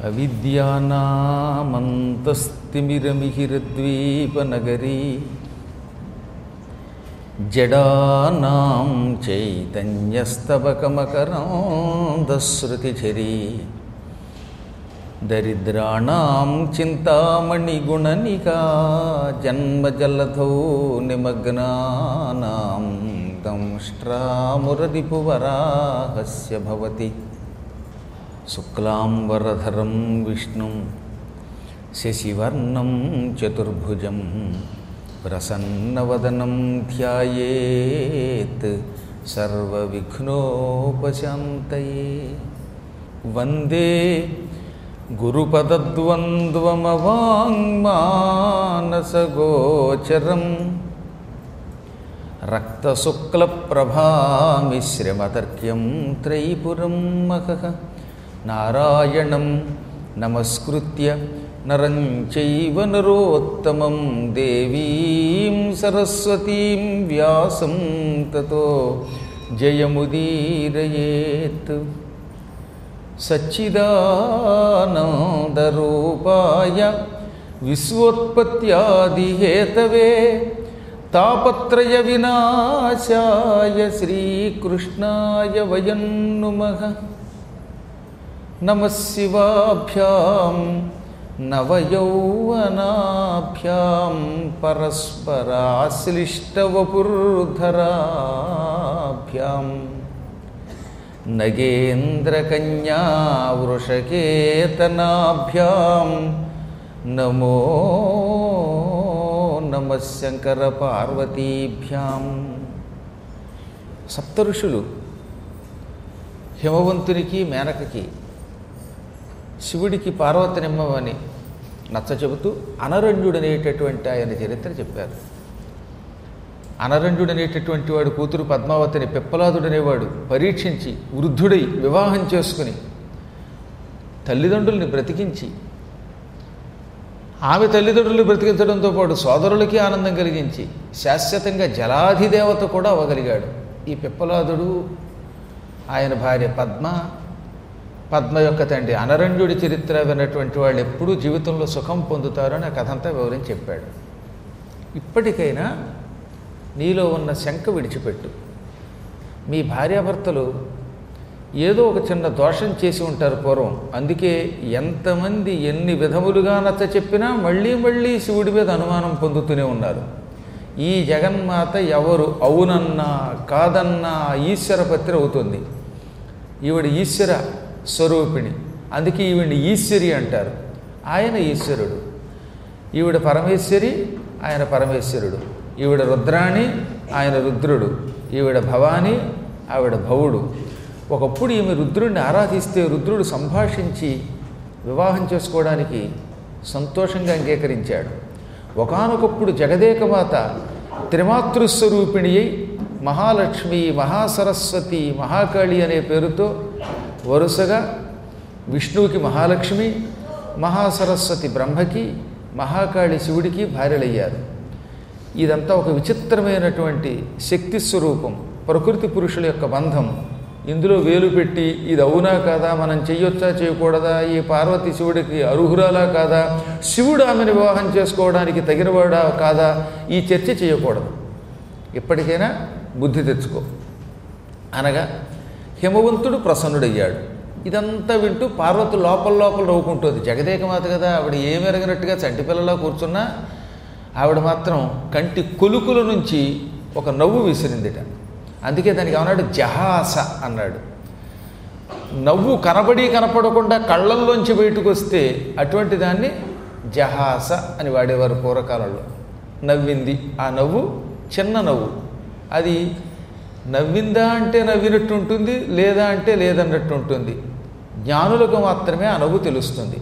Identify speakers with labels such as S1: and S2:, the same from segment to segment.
S1: అవిద్యానామంతస్తిమిరమిహిరద్వీపనగరీ జడానాం చైతన్యస్తవకమకరాంధశ్రుతిఝరీ దరిద్రాణం చింతామణిగుణనికా జన్మజలధౌ నిమగ్నానాం దంష్ట్రామురరిపువరాహస్య భవతి శుక్లాంబరధరం విష్ణుం శశివర్ణం చతుర్భుజం ప్రసన్నవదనం ధ్యాయేత్ సర్వవిఘ్నోపశాంతయే వందే గురుపదద్వంద్వమవాङ्మానసగోచరం రక్తశుక్లప్రభామిశ్రమతర్క్యం త్రైపురం మహః నారాయణం నమస్కృత్య నరం చైవ నరోత్తమం దేవీం సరస్వతీం వ్యాసం తతో జయముదీరయేత్ సచ్చిదానందరూపాయ విశ్వోత్పత్యాదిహేతవే తాపత్రయ వినాశాయ శ్రీకృష్ణాయ వయం నుమః నమః శివాభ్యాం నవయౌవనాభ్యాం పరస్పరాశ్లిష్టవపుర్ధరాభ్యాం నగేంద్రకన్యా వృషకేతనాభ్యాం నమో నమ శంకర పార్వతీభ్యాం సప్త ఋషులు హిమవంతునికి మేనకకి శివుడికి పార్వతనిమ్మని నచ్చ చెబుతూ అనరణ్యుడనేటటువంటి ఆయన చరిత్ర చెప్పారు అనరణ్యుడనేటటువంటి వాడు కూతురు పద్మావతిని పిప్పలాదుడనేవాడు పరీక్షించి వృద్ధుడై వివాహం చేసుకుని తల్లిదండ్రుల్ని బ్రతికించి ఆమె తల్లిదండ్రులు బ్రతికించడంతో పాటు సోదరులకి ఆనందం కలిగించి శాశ్వతంగా జలాధిదేవత కూడా అవ్వగలిగాడు ఈ పిప్పలాదుడు ఆయన భార్య పద్మ పద్మ యొక్క తండ్రి అనరణ్యుడి చరిత్ర విన్నటువంటి వాళ్ళు ఎప్పుడూ జీవితంలో సుఖం పొందుతారని ఆ కథ అంతా వివరించి చెప్పాడు ఇప్పటికైనా నీలో ఉన్న శంక విడిచిపెట్టు మీ భార్యాభర్తలు ఏదో ఒక చిన్న దోషం చేసి ఉంటారు పూర్వం అందుకే ఎంతమంది ఎన్ని విధములుగా నచ్చ చెప్పినా మళ్ళీ మళ్ళీ శివుడి మీద అనుమానం పొందుతూనే ఉన్నారు ఈ జగన్మాత ఎవరు అవునన్నా కాదన్నా ఈశ్వర పత్రి అవుతుంది ఈవిడ ఈశ్వర స్వరూపిణి అందుకే ఈవిడిని ఈశ్వరి అంటారు ఆయన ఈశ్వరుడు ఈవిడ పరమేశ్వరి ఆయన పరమేశ్వరుడు ఈవిడ రుద్రాణి ఆయన రుద్రుడు ఈవిడ భవాని ఆవిడ భవుడు ఒకప్పుడు ఈమె రుద్రుడిని ఆరాధిస్తే రుద్రుడు సంభాషించి వివాహం చేసుకోవడానికి సంతోషంగా అంగీకరించాడు ఒకనొకప్పుడు జగదేకమాత త్రిమాతృస్వరూపిణి అయి మహాలక్ష్మి మహాసరస్వతి మహాకాళి అనే పేరుతో వరుసగా విష్ణువుకి మహాలక్ష్మి మహాసరస్వతి బ్రహ్మకి మహాకాళి శివుడికి భార్యలయ్యారు ఇదంతా ఒక విచిత్రమైనటువంటి శక్తి స్వరూపం ప్రకృతి పురుషుల యొక్క బంధం ఇందులో వేలు పెట్టి ఇది అవునా కాదా మనం చెయ్యొచ్చా చేయకూడదా ఈ పార్వతి శివుడికి అర్హురాలా కాదా శివుడు ఆమెను వివాహం చేసుకోవడానికి తగినవాడా కాదా ఈ చర్చ చేయకూడదు ఇప్పటికైనా బుద్ధి తెచ్చుకో అనగా హిమవంతుడు ప్రసన్నుడయ్యాడు ఇదంతా వింటూ పార్వతి లోపల లోపల నవ్వుకుంటుంది జగదేకమాత కదా ఆవిడ ఏమెరగినట్టుగా చంటిపిల్లలా కూర్చున్నా ఆవిడ మాత్రం కంటి కొలుకుల నుంచి ఒక నవ్వు విసిరిందిట అందుకే దానికి ఏమన్నాడు జహాస అన్నాడు నవ్వు కనబడి కనపడకుండా కళ్ళల్లోంచి బయటకు వస్తే అటువంటి దాన్ని జహాస అని వాడేవారు పూర్వకాలంలో నవ్వింది ఆ నవ్వు చిన్న నవ్వు అది నవ్విందా అంటే నవ్వినట్టు ఉంటుంది లేదా అంటే లేదన్నట్టు ఉంటుంది జ్ఞానులకు మాత్రమే ఆ నవ్వు తెలుస్తుంది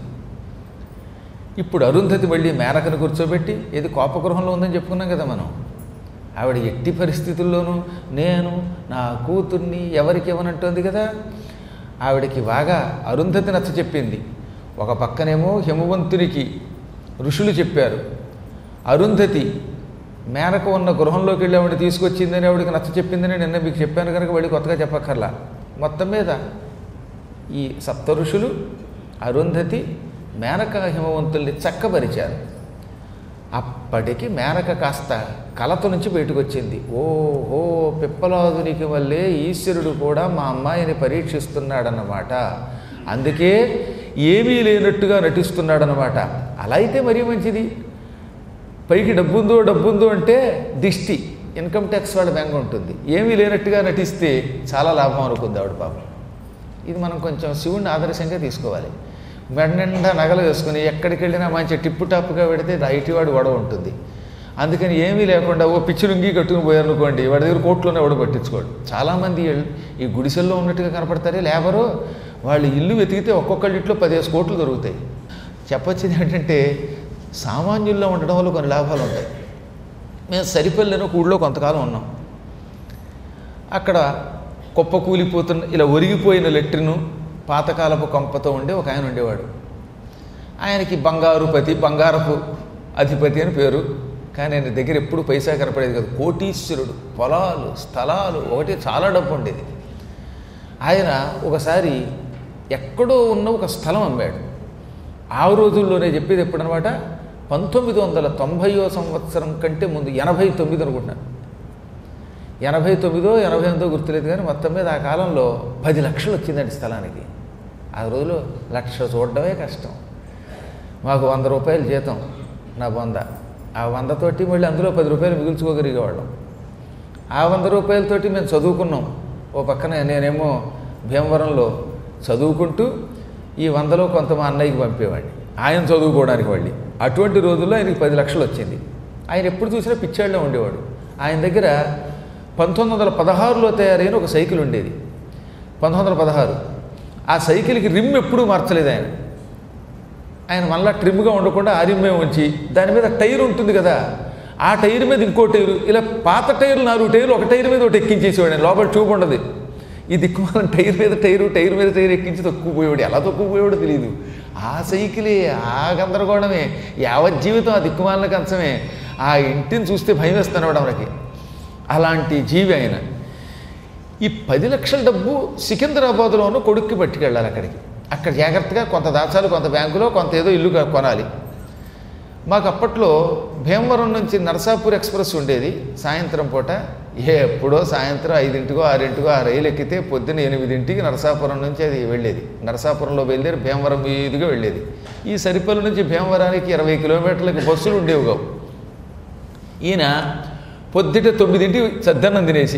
S1: ఇప్పుడు అరుంధతి మళ్ళీ మేనకను కూర్చోబెట్టి ఇది కోపగృహంలో ఉందని చెప్పుకున్నాం కదా మనం ఆవిడ ఎట్టి పరిస్థితుల్లోనూ నేను నా కూతుర్ని ఎవరికి ఇవ్వనంటుంది కదా ఆవిడకి బాగా అరుంధతి నచ్చ చెప్పింది ఒక పక్కనేమో హిమవంతునికి ఋషులు చెప్పారు అరుంధతి మేనక ఉన్న గృహంలోకి వెళ్ళి ఆవిడ తీసుకొచ్చిందని ఆవిడకి నచ్చ చెప్పిందని నిన్న మీకు చెప్పాను కనుక వెళ్ళి కొత్తగా చెప్పక్కర్లా మొత్తం మీద ఈ సప్త ఋషులు అరుంధతి మేనక హిమవంతుల్ని చక్కబరిచారు అప్పటికి మేనక కాస్త కలత నుంచి బయటకు వచ్చింది ఓహో పిప్పలాదునికి వల్లే ఈశ్వరుడు కూడా మా అమ్మాయిని పరీక్షిస్తున్నాడన్నమాట అందుకే ఏమీ లేనట్టుగా నటిస్తున్నాడనమాట అలా అయితే మరీ మంచిది పైకి డబ్బుందో డబ్బుందో అంటే దిష్టి ఇన్కమ్ ట్యాక్స్ వాళ్ళ బెంగ ఉంటుంది ఏమీ లేనట్టుగా నటిస్తే చాలా లాభం అనుకుంది ఆవిడ పాపం ఇది మనం కొంచెం శివుణ్ణి ఆదర్శంగా తీసుకోవాలి మెడ నిండా నగలు వేసుకుని ఎక్కడికి వెళ్ళినా మంచి టిప్పు టాప్గా పెడితే ఐటీవాడు గొడవ ఉంటుంది అందుకని ఏమీ లేకుండా ఓ పిచ్చి లుంగి కట్టుకుని పోయారనుకోండి వాడి దగ్గర కోట్లోనే ఎవడు పట్టించుకోడు చాలామంది ఇళ్ళు ఈ గుడిసెల్లో ఉన్నట్టుగా కనపడతారే లేబరు వాళ్ళు ఇల్లు వెతికితే ఒక్కొక్కళ్ళ ఇంట్లో పదిహేను కోట్లు దొరుకుతాయి చెప్పొచ్చింది ఏంటంటే సామాన్యుల్లో ఉండడం వల్ల కొన్ని లాభాలు ఉంటాయి మేము సరిపల్లిన ఒక ఊళ్ళో కొంతకాలం ఉన్నాం అక్కడ కుప్ప కూలిపోతున్న ఇలా ఒరిగిపోయిన లెట్రిను పాతకాలపు కొంపతో ఉండే ఒక ఆయన ఉండేవాడు ఆయనకి బంగారుపతి బంగారపు అధిపతి అని పేరు కానీ ఆయన దగ్గర ఎప్పుడు పైసా కనపడేది కాదు కోటీశ్వరుడు పొలాలు స్థలాలు ఒకటి చాలా డబ్బు ఉండేది ఆయన ఒకసారి ఎక్కడో ఉన్న ఒక స్థలం అమ్మాడు ఆ రోజుల్లోనే చెప్పేది ఎప్పుడనమాట పంతొమ్మిది వందల తొంభైయో సంవత్సరం కంటే ముందు ఎనభై తొమ్మిది అనుకుంటున్నాను ఎనభై తొమ్మిదో ఎనభై ఎనిమిదో గుర్తులేదు కానీ మొత్తం మీద ఆ కాలంలో పది లక్షలు వచ్చిందండి స్థలానికి ఆ రోజులో లక్ష చూడడమే కష్టం మాకు వంద రూపాయలు జీతం నా వంద ఆ వందతోటి మళ్ళీ అందులో పది రూపాయలు మిగుల్చుకోగలిగేవాళ్ళం ఆ వంద రూపాయలతోటి మేము చదువుకున్నాం ఓ పక్కన నేనేమో భీమవరంలో చదువుకుంటూ ఈ వందలో కొంత మా అన్నయ్యకి పంపేవాడిని ఆయన చదువుకోవడానికి మళ్ళీ అటువంటి రోజుల్లో ఆయనకి పది లక్షలు వచ్చింది ఆయన ఎప్పుడు చూసినా పిచ్చాళ్ళలో ఉండేవాడు ఆయన దగ్గర పంతొమ్మిది వందల పదహారులో తయారైన ఒక సైకిల్ ఉండేది పంతొమ్మిది వందల పదహారు ఆ సైకిల్కి రిమ్ ఎప్పుడూ మార్చలేదు ఆయన ఆయన మళ్ళా ట్రిమ్గా ఉండకుండా ఆ రిమ్మే ఉంచి దాని మీద టైర్ ఉంటుంది కదా ఆ టైర్ మీద ఇంకో టైరు ఇలా పాత టైర్లు నాలుగు టైర్లు ఒక టైర్ మీద ఒకటి ఎక్కించేసేవాడు ఆయన లోపల ట్యూబ్ ఉండదు ఈ దిక్కుమాలం టైర్ మీద టైరు టైర్ మీద టైర్ ఎక్కించి తొక్కుపోయేవాడు ఎలా తొక్కుపోయేవాడో తెలియదు ఆ సైకిలే ఆ గందరగోళమే యావత్ జీవితం ఆ దిక్కుమాలిన కంచమే ఆ ఇంటిని చూస్తే భయం వేస్తున్నాడు మనకి అలాంటి జీవి ఆయన ఈ పది లక్షల డబ్బు సికింద్రాబాద్లోనూ కొడుక్కి పట్టుకెళ్ళాలి అక్కడికి అక్కడ జాగ్రత్తగా కొంత దాచాలి కొంత బ్యాంకులో కొంత ఏదో ఇల్లు కొనాలి మాకు అప్పట్లో భీమవరం నుంచి నరసాపూర్ ఎక్స్ప్రెస్ ఉండేది సాయంత్రం పూట ఎప్పుడో సాయంత్రం ఐదింటికో ఆరింటికో ఆ రైలు ఎక్కితే పొద్దున్న ఎనిమిదింటికి నరసాపురం నుంచి అది వెళ్ళేది నరసాపురంలో బయలుదేరి భీమవరం మీదుగా వెళ్ళేది ఈ సరిపల్లి నుంచి భీమవరానికి ఇరవై కిలోమీటర్లకి బస్సులు ఉండేవి కావు ఈయన పొద్దుట తొమ్మిదింటి సద్దన్నం తినేసి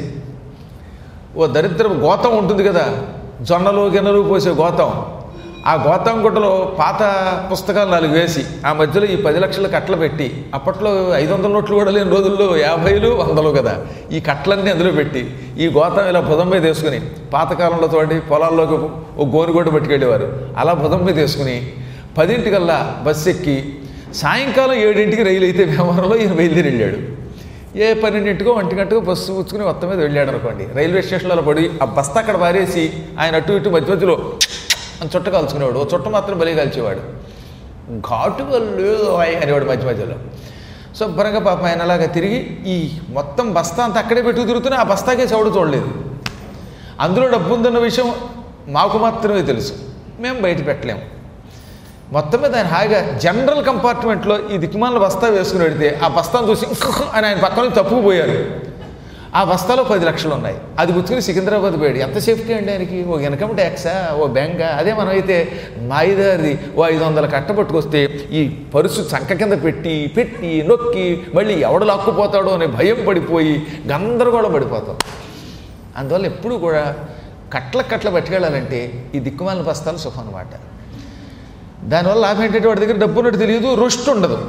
S1: ఓ దరిద్ర గోతం ఉంటుంది కదా జొన్నలు గిన్నెలు పోసే గోతం ఆ గోతం గుట్టలో పాత పుస్తకాలు నాలుగు వేసి ఆ మధ్యలో ఈ పది లక్షల కట్టలు పెట్టి అప్పట్లో ఐదు వందల నోట్లు కూడా లేని రోజుల్లో యాభైలు వందలు కదా ఈ కట్టలన్నీ అందులో పెట్టి ఈ గోతం ఇలా భుజం మీద వేసుకుని పాతకాలంలో తోటి పొలాల్లోకి ఓ గోనుగోడు పట్టుకెళ్ళేవారు అలా భుజం మీద వేసుకుని పదింటికల్లా బస్సు ఎక్కి సాయంకాలం ఏడింటికి రైలు అయితే వ్యవహారంలో ఈయన బయలుదేరి వెళ్ళాడు ఏ పన్నెండింటికో ఒంటి గంటకో బస్సు పుచ్చుకుని మొత్తం మీద వెళ్ళాడు అనుకోండి రైల్వే స్టేషన్లో పడి ఆ బస్తా అక్కడ పారేసి ఆయన అటు ఇటు మధ్య మధ్యలో అని చుట్ట కాల్చుకునేవాడు ఓ చుట్ట మాత్రం బలి కాల్చేవాడు ఘాటుగా లేదు ఆయ్ అనేవాడు మధ్య మధ్యలో శుభ్రంగా పాప ఆయన అలాగా తిరిగి ఈ మొత్తం బస్తా అంతా అక్కడే పెట్టు తిరుగుతున్నా ఆ బస్తాకే చౌడు చూడలేదు అందులో డబ్బు ఉందన్న విషయం మాకు మాత్రమే తెలుసు మేము బయట పెట్టలేము మొత్తం మీద ఆయన హాయిగా జనరల్ కంపార్ట్మెంట్లో ఈ దిక్కుమాల బస్తా వేసుకుని వెడితే ఆ బస్తాను చూసి "ఉహ్" అని ఆయన పక్కన నుంచి తప్పుకుపోయారు ఆ బస్తాలో పది లక్షలు ఉన్నాయి అది గుర్తుకుని సికింద్రాబాద్ పోయాడు ఎంత సేఫ్టీ అండి ఆయనకి ఓ ఇన్కమ్ ట్యాక్సా ఓ బ్యాంకా అదే మనం అయితే మాయిదారి ఓ ఐదు వందల కట్ట పట్టుకొస్తే ఈ పరుసు చంక కింద పెట్టి పెట్టి నొక్కి మళ్ళీ ఎవడు లాక్కుపోతాడో అనే భయం పడిపోయి గందరగోళం పడిపోతాం అందువల్ల ఎప్పుడూ కూడా కట్ల కట్ల పట్టుకెళ్ళాలంటే ఈ దిక్కుమాలిన బస్తాలు సుఖం అనమాట దానివల్ల లాభం ఏంటంటే వాడి దగ్గర డబ్బు ఉన్నట్టు తెలియదు రుష్టి ఉండదు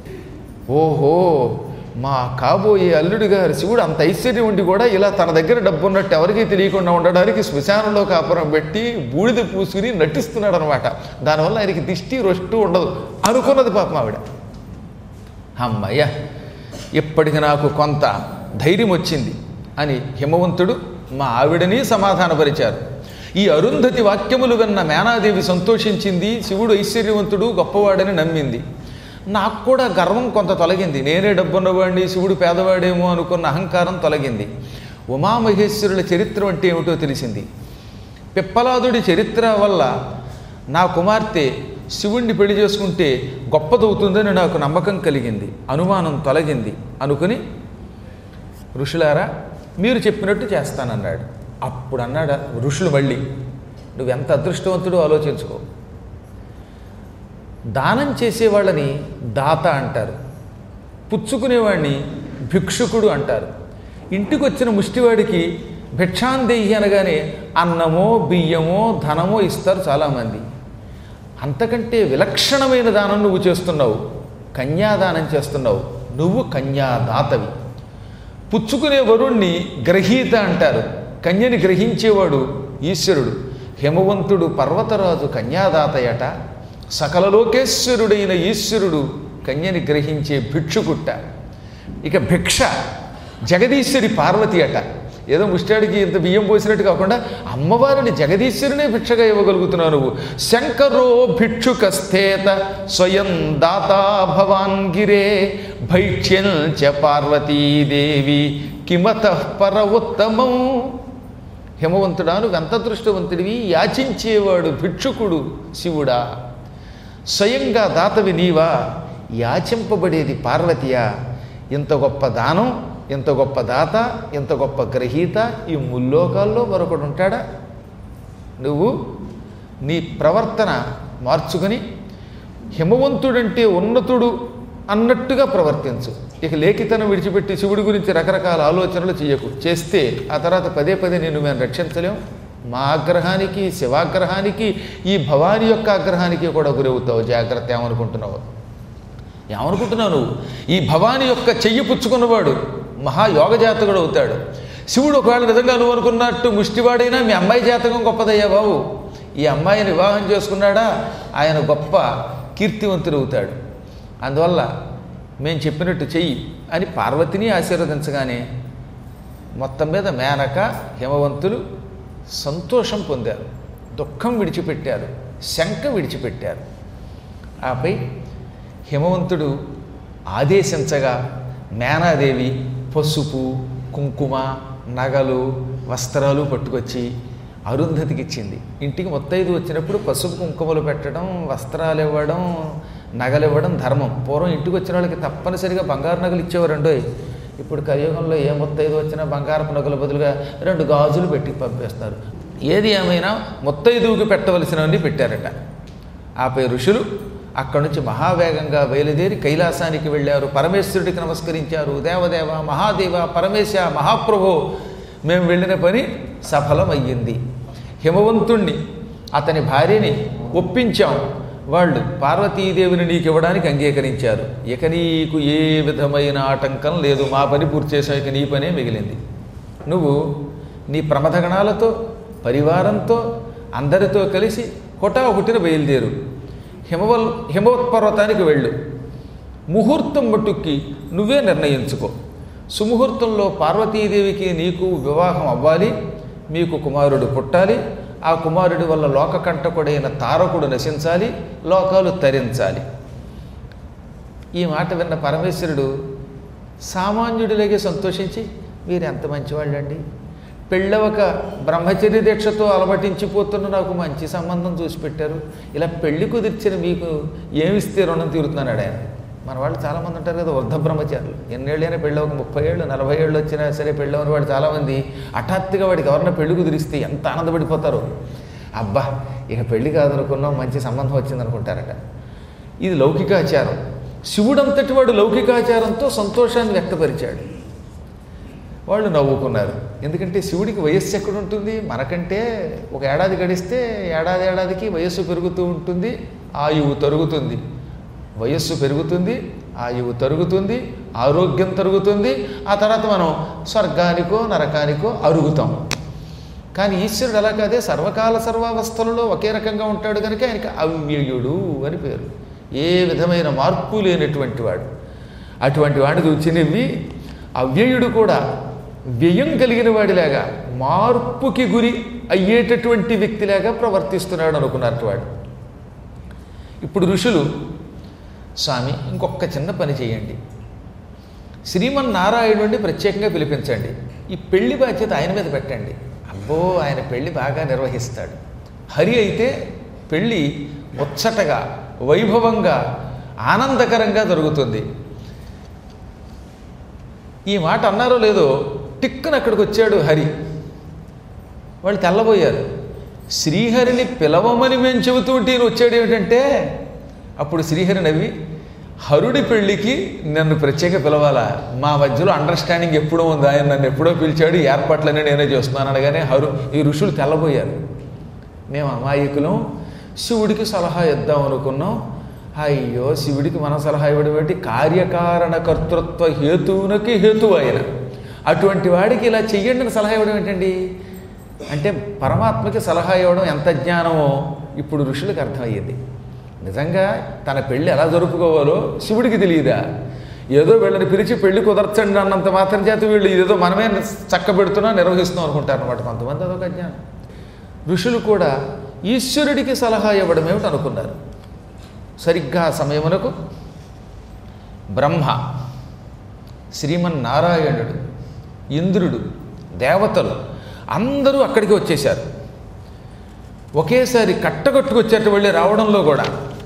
S1: ఓహో మా కాబోయే అల్లుడి గారు శివుడు అంత ఐశ్వర్యం ఉండి కూడా ఇలా తన దగ్గర డబ్బు ఉన్నట్టు ఎవరికీ తెలియకుండా ఉండడానికి శ్మశానంలో కాపురం పెట్టి బూడిద పూసుకుని నటిస్తున్నాడు అనమాట దానివల్ల ఆయనకి దిష్టి రొష్టు ఉండదు అనుకున్నది పాపం ఆవిడ అమ్మయ్య ఇప్పటికి నాకు కొంత ధైర్యం వచ్చింది అని హిమవంతుడు మా ఆవిడని సమాధానపరిచారు ఈ అరుంధతి వాక్యములు విన్న మేనాదేవి సంతోషించింది శివుడు ఐశ్వర్యవంతుడు గొప్పవాడని నమ్మింది నాకు కూడా గర్వం కొంత తొలగింది నేనే డబ్బున్నవాడిని శివుడు పేదవాడేమో అనుకున్న అహంకారం తొలగింది ఉమామహేశ్వరుల చరిత్ర అంటే ఏమిటో తెలిసింది పిప్పలాదుడి చరిత్ర వల్ల నా కుమార్తె శివుణ్ణి పెళ్లి చేసుకుంటే గొప్పదవుతుందని నాకు నమ్మకం కలిగింది అనుమానం తొలగింది అనుకుని ఋషులారా మీరు చెప్పినట్టు చేస్తానన్నాడు అప్పుడు అన్నాడు ఋషులు మళ్ళీ నువ్వెంత అదృష్టవంతుడో ఆలోచించుకో దానం చేసేవాళ్ళని దాత అంటారు పుచ్చుకునేవాడిని భిక్షుకుడు అంటారు ఇంటికి వచ్చిన ముష్టివాడికి భిక్షాందేహి అనగానే అన్నమో బియ్యమో ధనమో ఇస్తారు చాలామంది అంతకంటే విలక్షణమైన దానం నువ్వు చేస్తున్నావు కన్యాదానం చేస్తున్నావు నువ్వు కన్యాదాతవి పుచ్చుకునే వరుణ్ణి గ్రహీత అంటారు కన్యని గ్రహించేవాడు ఈశ్వరుడు హిమవంతుడు పర్వతరాజు కన్యాదాతయట సకల లోకేశ్వరుడైన ఈశ్వరుడు కన్యని గ్రహించే భిక్షుకుట్ట ఇక భిక్ష జగదీశ్వరి పార్వతి అట ఏదో ముష్టాడికి ఇంత బియ్యం పోసినట్టు కాకుండా అమ్మవారిని జగదీశ్వరునే భిక్షగా ఇవ్వగలుగుతున్నావు నువ్వు శంకరో భిక్షుకస్థేత స్వయం దాతా భవాన్ గిరే భైక్ష్యం చ పార్వతీదేవి కిమత పర ఉత్తమం హిమవంతుడా నువ్వు ఎంత దృష్టవంతుడివి యాచించేవాడు భిక్షుకుడు శివుడా స్వయంగా దాతవి నీవా యాచింపబడేది పార్వతియా ఇంత గొప్ప దానం ఇంత గొప్ప దాత ఇంత గొప్ప గ్రహీత ఈ ముల్లోకాల్లో మరొకడు ఉంటాడా నువ్వు నీ ప్రవర్తన మార్చుకొని హిమవంతుడంటే ఉన్నతుడు అన్నట్టుగా ప్రవర్తించు ఇక లేఖితనం విడిచిపెట్టి శివుడి గురించి రకరకాల ఆలోచనలు చేయకు చేస్తే ఆ తర్వాత పదే పదే నిన్ను మేము రక్షించలేం మా ఆగ్రహానికి శివాగ్రహానికి ఈ భవాని యొక్క ఆగ్రహానికి కూడా గురవుతావు జాగ్రత్త ఏమనుకుంటున్నావు ఏమనుకుంటున్నావు నువ్వు ఈ భవాని యొక్క చెయ్యి పుచ్చుకున్నవాడు మహాయోగ జాతకుడు అవుతాడు శివుడు ఒకవేళ నిజంగా నువ్వు అనుకున్నట్టు ముష్టివాడైనా మీ అమ్మాయి జాతకం గొప్పదయ్యా బాబు ఈ అమ్మాయిని వివాహం చేసుకున్నాడా ఆయన గొప్ప కీర్తివంతుడు అవుతాడు అందువల్ల మేము చెప్పినట్టు చెయ్యి అని పార్వతిని ఆశీర్వదించగానే మొత్తం మీద మేనక హిమవంతులు సంతోషం పొందారు దుఃఖం విడిచిపెట్టారు శంక విడిచిపెట్టారు ఆపై హిమవంతుడు ఆదేశించగా మేనాదేవి పసుపు కుంకుమ నగలు వస్త్రాలు పట్టుకొచ్చి అరుంధతికి ఇచ్చింది ఇంటికి మొత్తైదు వచ్చినప్పుడు పసుపు కుంకుమలు పెట్టడం వస్త్రాలు ఇవ్వడం నగలు ఇవ్వడం ధర్మం పూర్వం ఇంటికి వచ్చిన వాళ్ళకి తప్పనిసరిగా బంగారు నగలు ఇచ్చేవారండోయ్ ఇప్పుడు కలియుగంలో ఏ మొత్తైదు వచ్చినా బంగారపు నగల బదులుగా రెండు గాజులు పెట్టి పంపేస్తారు ఏది ఏమైనా మొత్తైదువుకి పెట్టవలసినవన్నీ పెట్టారట ఆపై ఋషులు అక్కడి నుంచి మహావేగంగా బయలుదేరి కైలాసానికి వెళ్ళారు పరమేశ్వరుడికి నమస్కరించారు దేవదేవ మహాదేవ పరమేశ మహాప్రభో మేము వెళ్ళిన పని సఫలమయ్యింది హిమవంతుణ్ణి అతని భార్యని ఒప్పించాం వాళ్ళు పార్వతీదేవిని నీకు ఇవ్వడానికి అంగీకరించారు ఇక నీకు ఏ విధమైన ఆటంకం లేదు మా పని పూర్తి చేసాం ఇక నీ పనే మిగిలింది నువ్వు నీ ప్రమథగణాలతో పరివారంతో అందరితో కలిసి హుటా హుటిన బయలుదేరు హిమవల్ హిమవత్ పర్వతానికి వెళ్ళు ముహూర్తం మట్టుక్కి నువ్వే నిర్ణయించుకో సుముహూర్తంలో పార్వతీదేవికి నీకు వివాహం అవ్వాలి మీకు కుమారుడు పుట్టాలి ఆ కుమారుడి వల్ల లోకకంటకుడైన తారకుడు నశించాలి లోకాలు తరించాలి ఈ మాట విన్న పరమేశ్వరుడు సామాన్యుడిలాగే సంతోషించి మీరు ఎంత మంచివాళ్ళండి పెళ్ళవక బ్రహ్మచర్య దీక్షతో అలమటించిపోతున్న నాకు మంచి సంబంధం చూసి పెట్టారు ఇలా పెళ్లి కుదిర్చిన మీకు ఏమిస్తే రుణం తీరుతున్నాడు ఆయన మన వాళ్ళు చాలామంది ఉంటారు కదా వృద్ధ బ్రహ్మచారులు ఎన్నేళ్ళైనా పెళ్ళి ఒక ముప్పై ఏళ్ళు నలభై ఏళ్ళు వచ్చినా సరే పెళ్ళవని వాడు చాలామంది హఠాత్తుగా వాడికి ఎవరన్నా పెళ్లి కుదిరిస్తే ఎంత ఆనందపడిపోతారో అబ్బా ఇక పెళ్లి కాదనుకున్నాం మంచి సంబంధం వచ్చిందనుకుంటారట ఇది లౌకికాచారం శివుడంతటి వాడు లౌకికాచారంతో సంతోషాన్ని వ్యక్తపరిచాడు వాళ్ళు నవ్వుకున్నారు ఎందుకంటే శివుడికి వయస్సు ఎక్కడ ఉంటుంది మనకంటే ఒక ఏడాది గడిస్తే ఏడాది ఏడాదికి వయస్సు పెరుగుతూ ఉంటుంది ఆయువు తరుగుతుంది వయస్సు పెరుగుతుంది ఆయువు తరుగుతుంది ఆరోగ్యం తరుగుతుంది ఆ తర్వాత మనం స్వర్గానికో నరకానికో అరుగుతాం కానీ ఈశ్వరుడు అలా కాదే సర్వకాల సర్వావస్థలలో ఒకే రకంగా ఉంటాడు కనుక ఆయనకి అవ్యయుడు అని పేరు ఏ విధమైన మార్పు లేనటువంటి వాడు అటువంటి వాడిని చూచినవి అవ్యయుడు కూడా వ్యయం కలిగిన వాడిలాగా మార్పుకి గురి అయ్యేటటువంటి వ్యక్తిలాగా ప్రవర్తిస్తున్నాడు అనుకున్నట్టు వాడు ఇప్పుడు ఋషులు స్వామి ఇంకొక చిన్న పని చేయండి శ్రీమన్నారాయణుడిని ప్రత్యేకంగా పిలిపించండి ఈ పెళ్లి బాధ్యత ఆయన మీద పెట్టండి అబ్బో ఆయన పెళ్లి బాగా నిర్వహిస్తాడు హరి అయితే పెళ్ళి ముచ్చటగా వైభవంగా ఆనందకరంగా జరుగుతుంది ఈ మాట అన్నారో లేదో టిక్కున అక్కడికి వచ్చాడు హరి వాళ్ళు తెల్లబోయారు శ్రీహరిని పిలవమని మేము చెబుతూ ఉంటే ఈయన వచ్చాడు ఏమిటంటే అప్పుడు శ్రీహరి నవ్వి హరుడి పెళ్ళికి నన్ను ప్రత్యేక పిలవాలా మా మధ్యలో అండర్స్టాండింగ్ ఎప్పుడో ఉంది ఆయన నన్ను ఎప్పుడో పిలిచాడు ఈ ఏర్పాట్లన్నీ నేనే చేస్తున్నాను అనగానే హరు ఈ ఋషులు తెల్లబోయారు మేము అమాయకులం శివుడికి సలహా ఇద్దాం అనుకున్నాం అయ్యో శివుడికి మన సలహా ఇవ్వడం ఏంటి కార్యకారణ కర్తృత్వ హేతువునకి హేతువు ఆయన అటువంటి వాడికి ఇలా చెయ్యండి అని సలహా ఇవ్వడం ఏంటండి అంటే పరమాత్మకి సలహా ఇవ్వడం ఎంత జ్ఞానమో ఇప్పుడు ఋషులకు అర్థమయ్యింది నిజంగా తన పెళ్ళి ఎలా జరుపుకోవాలో శివుడికి తెలియదా ఏదో వీళ్ళని పిలిచి పెళ్లి కుదర్చండి అన్నంత మాత్రం చేత వీళ్ళు ఏదో మనమే చక్క పెడుతున్నా నిర్వహిస్తున్నాం అనుకుంటారు అనమాట కొంతమంది అదొక అజ్ఞానం ఋషులు కూడా ఈశ్వరుడికి సలహా ఇవ్వడం ఏమిటి అనుకున్నారు సరిగ్గా ఆ సమయమునకు బ్రహ్మ శ్రీమన్నారాయణుడు ఇంద్రుడు దేవతలు అందరూ అక్కడికి వచ్చేశారు ఒకేసారి కట్టగట్టుకొచ్చేట వెళ్ళి రావడంలో కూడా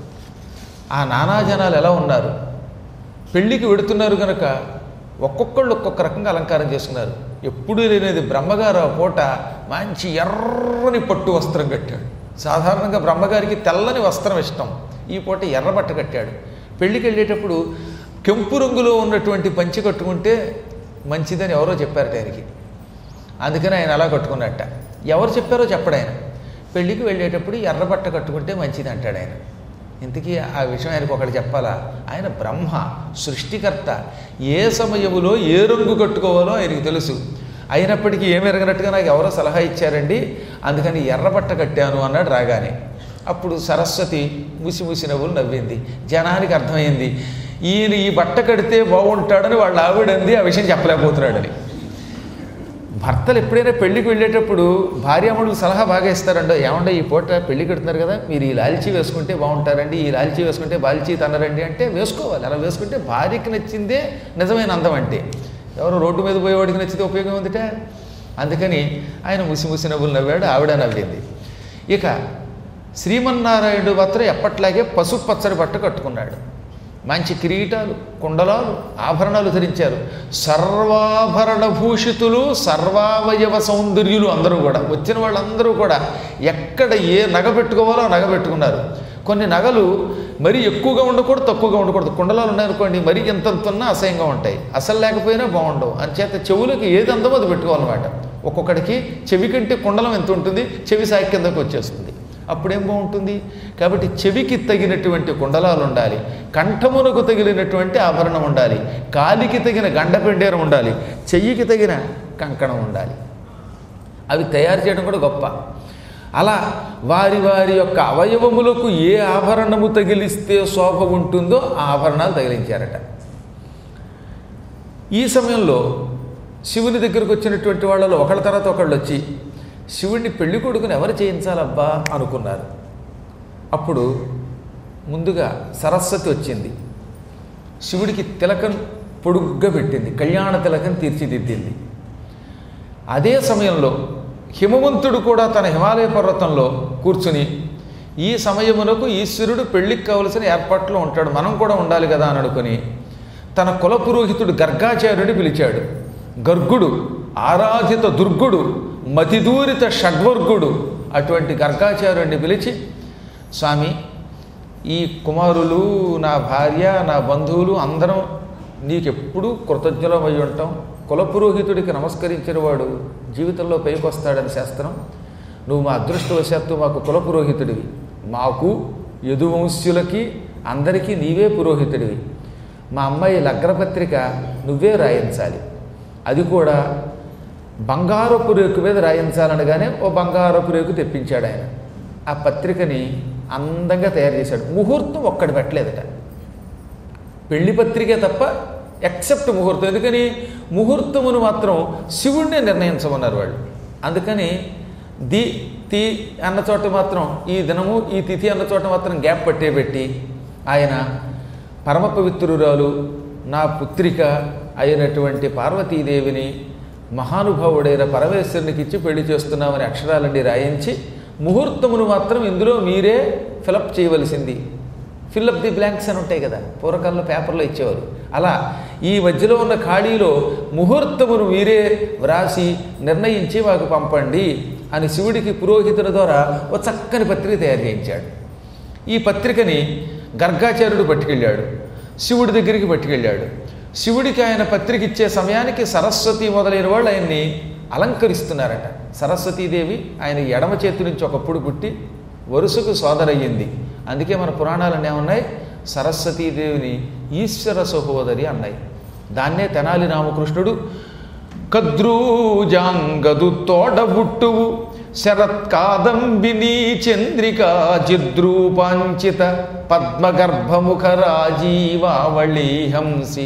S1: ఆ నానా జనాలు ఎలా ఉన్నారు పెళ్ళికి వెడుతున్నారు కనుక ఒక్కొక్కళ్ళు ఒక్కొక్క రకంగా అలంకారం చేసుకున్నారు ఎప్పుడూ లేనిది బ్రహ్మగారు ఆ పూట మంచి ఎర్రని పట్టు వస్త్రం కట్టాడు సాధారణంగా బ్రహ్మగారికి తెల్లని వస్త్రం ఇష్టం ఈ పూట ఎర్ర బట్ట కట్టాడు పెళ్ళికి వెళ్ళేటప్పుడు కెంపు రంగులో ఉన్నటువంటి పంచి కట్టుకుంటే మంచిదని ఎవరో చెప్పారట ఆయనకి అందుకని ఆయన అలా కట్టుకున్నట్ట ఎవరు చెప్పారో చెప్పడు ఆయన పెళ్ళికి వెళ్ళేటప్పుడు ఎర్ర బట్ట కట్టుకుంటే మంచిది అంటాడు ఆయన ఇంతకీ ఆ విషయం ఆయనకు ఒకటి చెప్పాలా ఆయన బ్రహ్మ సృష్టికర్త ఏ సమయములో ఏ రంగు కట్టుకోవాలో ఆయనకు తెలుసు అయినప్పటికీ ఏమి ఎరగనట్టుగా నాకు ఎవరో సలహా ఇచ్చారండి అందుకని ఎర్రబట్ట కట్టాను అన్నాడు రాగానే అప్పుడు సరస్వతి ముసి ముసి నవ్వులు నవ్వింది జనానికి అర్థమైంది ఈయన ఈ బట్ట కడితే బాగుంటాడని వాళ్ళ ఆవిడంది ఆ విషయం చెప్పలేకపోతున్నాడని భర్తలు ఎప్పుడైనా పెళ్ళికి వెళ్ళేటప్పుడు భార్యామణులు సలహా బాగా ఇస్తారండి ఏమంటే ఈ పూట పెళ్లి కడుతున్నారు కదా మీరు ఈ లాల్చీ వేసుకుంటే బాగుంటారండి ఈ లాల్చీ వేసుకుంటే బాల్చీ తన్నరండి అంటే వేసుకోవాలి అలా వేసుకుంటే భార్యకి నచ్చిందే నిజమైన అందం అంటే ఎవరు రోడ్డు మీద పోయేవాడికి నచ్చితే ఉపయోగం ఉందిట అందుకని ఆయన ముసి ముసి నవ్వులు నవ్వాడు ఆవిడ నవ్వింది ఇక శ్రీమన్నారాయణుడు మాత్రం ఎప్పట్లాగే పసుపు పచ్చడి బట్ట కట్టుకున్నాడు మంచి కిరీటాలు కుండలాలు ఆభరణాలు ధరించారు సర్వాభరణ భూషితులు సర్వావయవ సౌందర్యులు అందరూ కూడా వచ్చిన వాళ్ళందరూ కూడా ఎక్కడ ఏ నగ పెట్టుకోవాలో ఆ నగ పెట్టుకున్నారు కొన్ని నగలు మరీ ఎక్కువగా ఉండకూడదు తక్కువగా ఉండకూడదు కుండలాలు ఉన్నాయనుకోండి మరీ ఎంతంత ఉన్నా అసహ్యంగా ఉంటాయి అసలు లేకపోయినా బాగుండవు అంచేత చెవులకి ఏది అందమో అది పెట్టుకోవాలన్నమాట ఒక్కొక్కడికి చెవి కంటే కుండలం ఎంత ఉంటుంది చెవి సాయి కిందకు వచ్చేస్తుంది అప్పుడేం బాగుంటుంది కాబట్టి చెవికి తగినటువంటి కుండలాలు ఉండాలి కంఠమునకు తగిలినటువంటి ఆభరణం ఉండాలి కాలికి తగిన గండపెండేరం ఉండాలి చెయ్యికి తగిన కంకణం ఉండాలి అవి తయారు చేయడం కూడా గొప్ప అలా వారి వారి యొక్క అవయవములకు ఏ ఆభరణము తగిలిస్తే శోభ ఉంటుందో ఆ ఆభరణాలు తగిలించారట ఈ సమయంలో శివుని దగ్గరకు వచ్చినటువంటి వాళ్ళలో ఒకళ్ళ తర్వాత ఒకళ్ళు వచ్చి శివుడిని పెళ్లి కొడుకుని ఎవరు చేయించాలబ్బా అనుకున్నారు అప్పుడు ముందుగా సరస్వతి వచ్చింది శివుడికి తిలకం పొడుగ్గా పెట్టింది కళ్యాణ తిలకం తీర్చిదిద్దింది అదే సమయంలో హిమవంతుడు కూడా తన హిమాలయ పర్వతంలో కూర్చుని ఈ సమయమునకు ఈశ్వరుడు పెళ్లికి కావలసిన ఏర్పాట్లో ఉంటాడు మనం కూడా ఉండాలి కదా అని అనుకుని తన కుల పురోహితుడు గర్గాచార్యుడిని పిలిచాడు గర్గుడు ఆరాధిత దుర్గుడు మతిదూరిత షడ్వర్గుడు అటువంటి గర్గాచార్యుడిని పిలిచి స్వామి ఈ కుమారులు నా భార్య నా బంధువులు అందరం నీకెప్పుడు కృతజ్ఞులమై ఉంటాం కులపురోహితుడికి నమస్కరించిన వాడు జీవితంలో పైకొస్తాడని శాస్త్రం నువ్వు మా అదృష్టవశాత్తు మాకు కులపురోహితుడివి మాకు యదువంశులకి అందరికీ నీవే పురోహితుడివి మా అమ్మాయి లగ్నపత్రిక నువ్వే రాయించాలి అది కూడా బంగారపు రేకు మీద రాయించాలనగానే ఓ బంగారపు రేకు తెప్పించాడు ఆయన ఆ పత్రికని అందంగా తయారు చేశాడు ముహూర్తం ఒక్కటి పెట్టలేదట పెళ్లి పత్రికే తప్ప ఎక్సెప్ట్ ముహూర్తం ఎందుకని ముహూర్తమును మాత్రం శివుణ్ణే నిర్ణయించమన్నారు వాళ్ళు అందుకని ది తి అన్న చోట మాత్రం ఈ దినము ఈ తిథి అన్న చోట మాత్రం గ్యాప్ పట్టే పెట్టి ఆయన పరమ పవిత్రురాలు నా పుత్రిక అయినటువంటి పార్వతీదేవిని మహానుభావుడైన పరమేశ్వరునికి ఇచ్చి పెళ్లి చేస్తున్నామని అక్షరాలన్నీ రాయించి ముహూర్తమును మాత్రం ఇందులో మీరే ఫిలప్ చేయవలసింది ఫిల్అప్ ది బ్లాంక్స్ అని ఉంటాయి కదా పూర్వకాలంలో పేపర్లో ఇచ్చేవారు అలా ఈ మధ్యలో ఉన్న ఖాళీలో ముహూర్తమును మీరే వ్రాసి నిర్ణయించి మాకు పంపండి అని శివుడికి పురోహితుల ద్వారా ఒక చక్కని పత్రిక తయారు చేయించాడు ఈ పత్రికని గర్గాచార్యుడు పట్టుకెళ్ళాడు శివుడి దగ్గరికి పట్టుకెళ్ళాడు శివుడికి ఆయన పత్రిక ఇచ్చే సమయానికి సరస్వతి మొదలైన వాళ్ళు ఆయన్ని అలంకరిస్తున్నారట సరస్వతీదేవి ఆయన ఎడమ చేతి నుంచి ఒకప్పుడు పుట్టి వరుసకు సోదరయ్యింది అందుకే మన పురాణాలన్నీ ఏమన్నాయి సరస్వతీదేవిని ఈశ్వర సహోదరి అన్నాయి దాన్నే తెనాలి రామకృష్ణుడు కద్రూజాంగదు తోడబుట్టువు శరత్కాదంబిని చంద్రికా చిద్రూపాంచిత పద్మగర్భముఖ రాజీవావళీ హంసి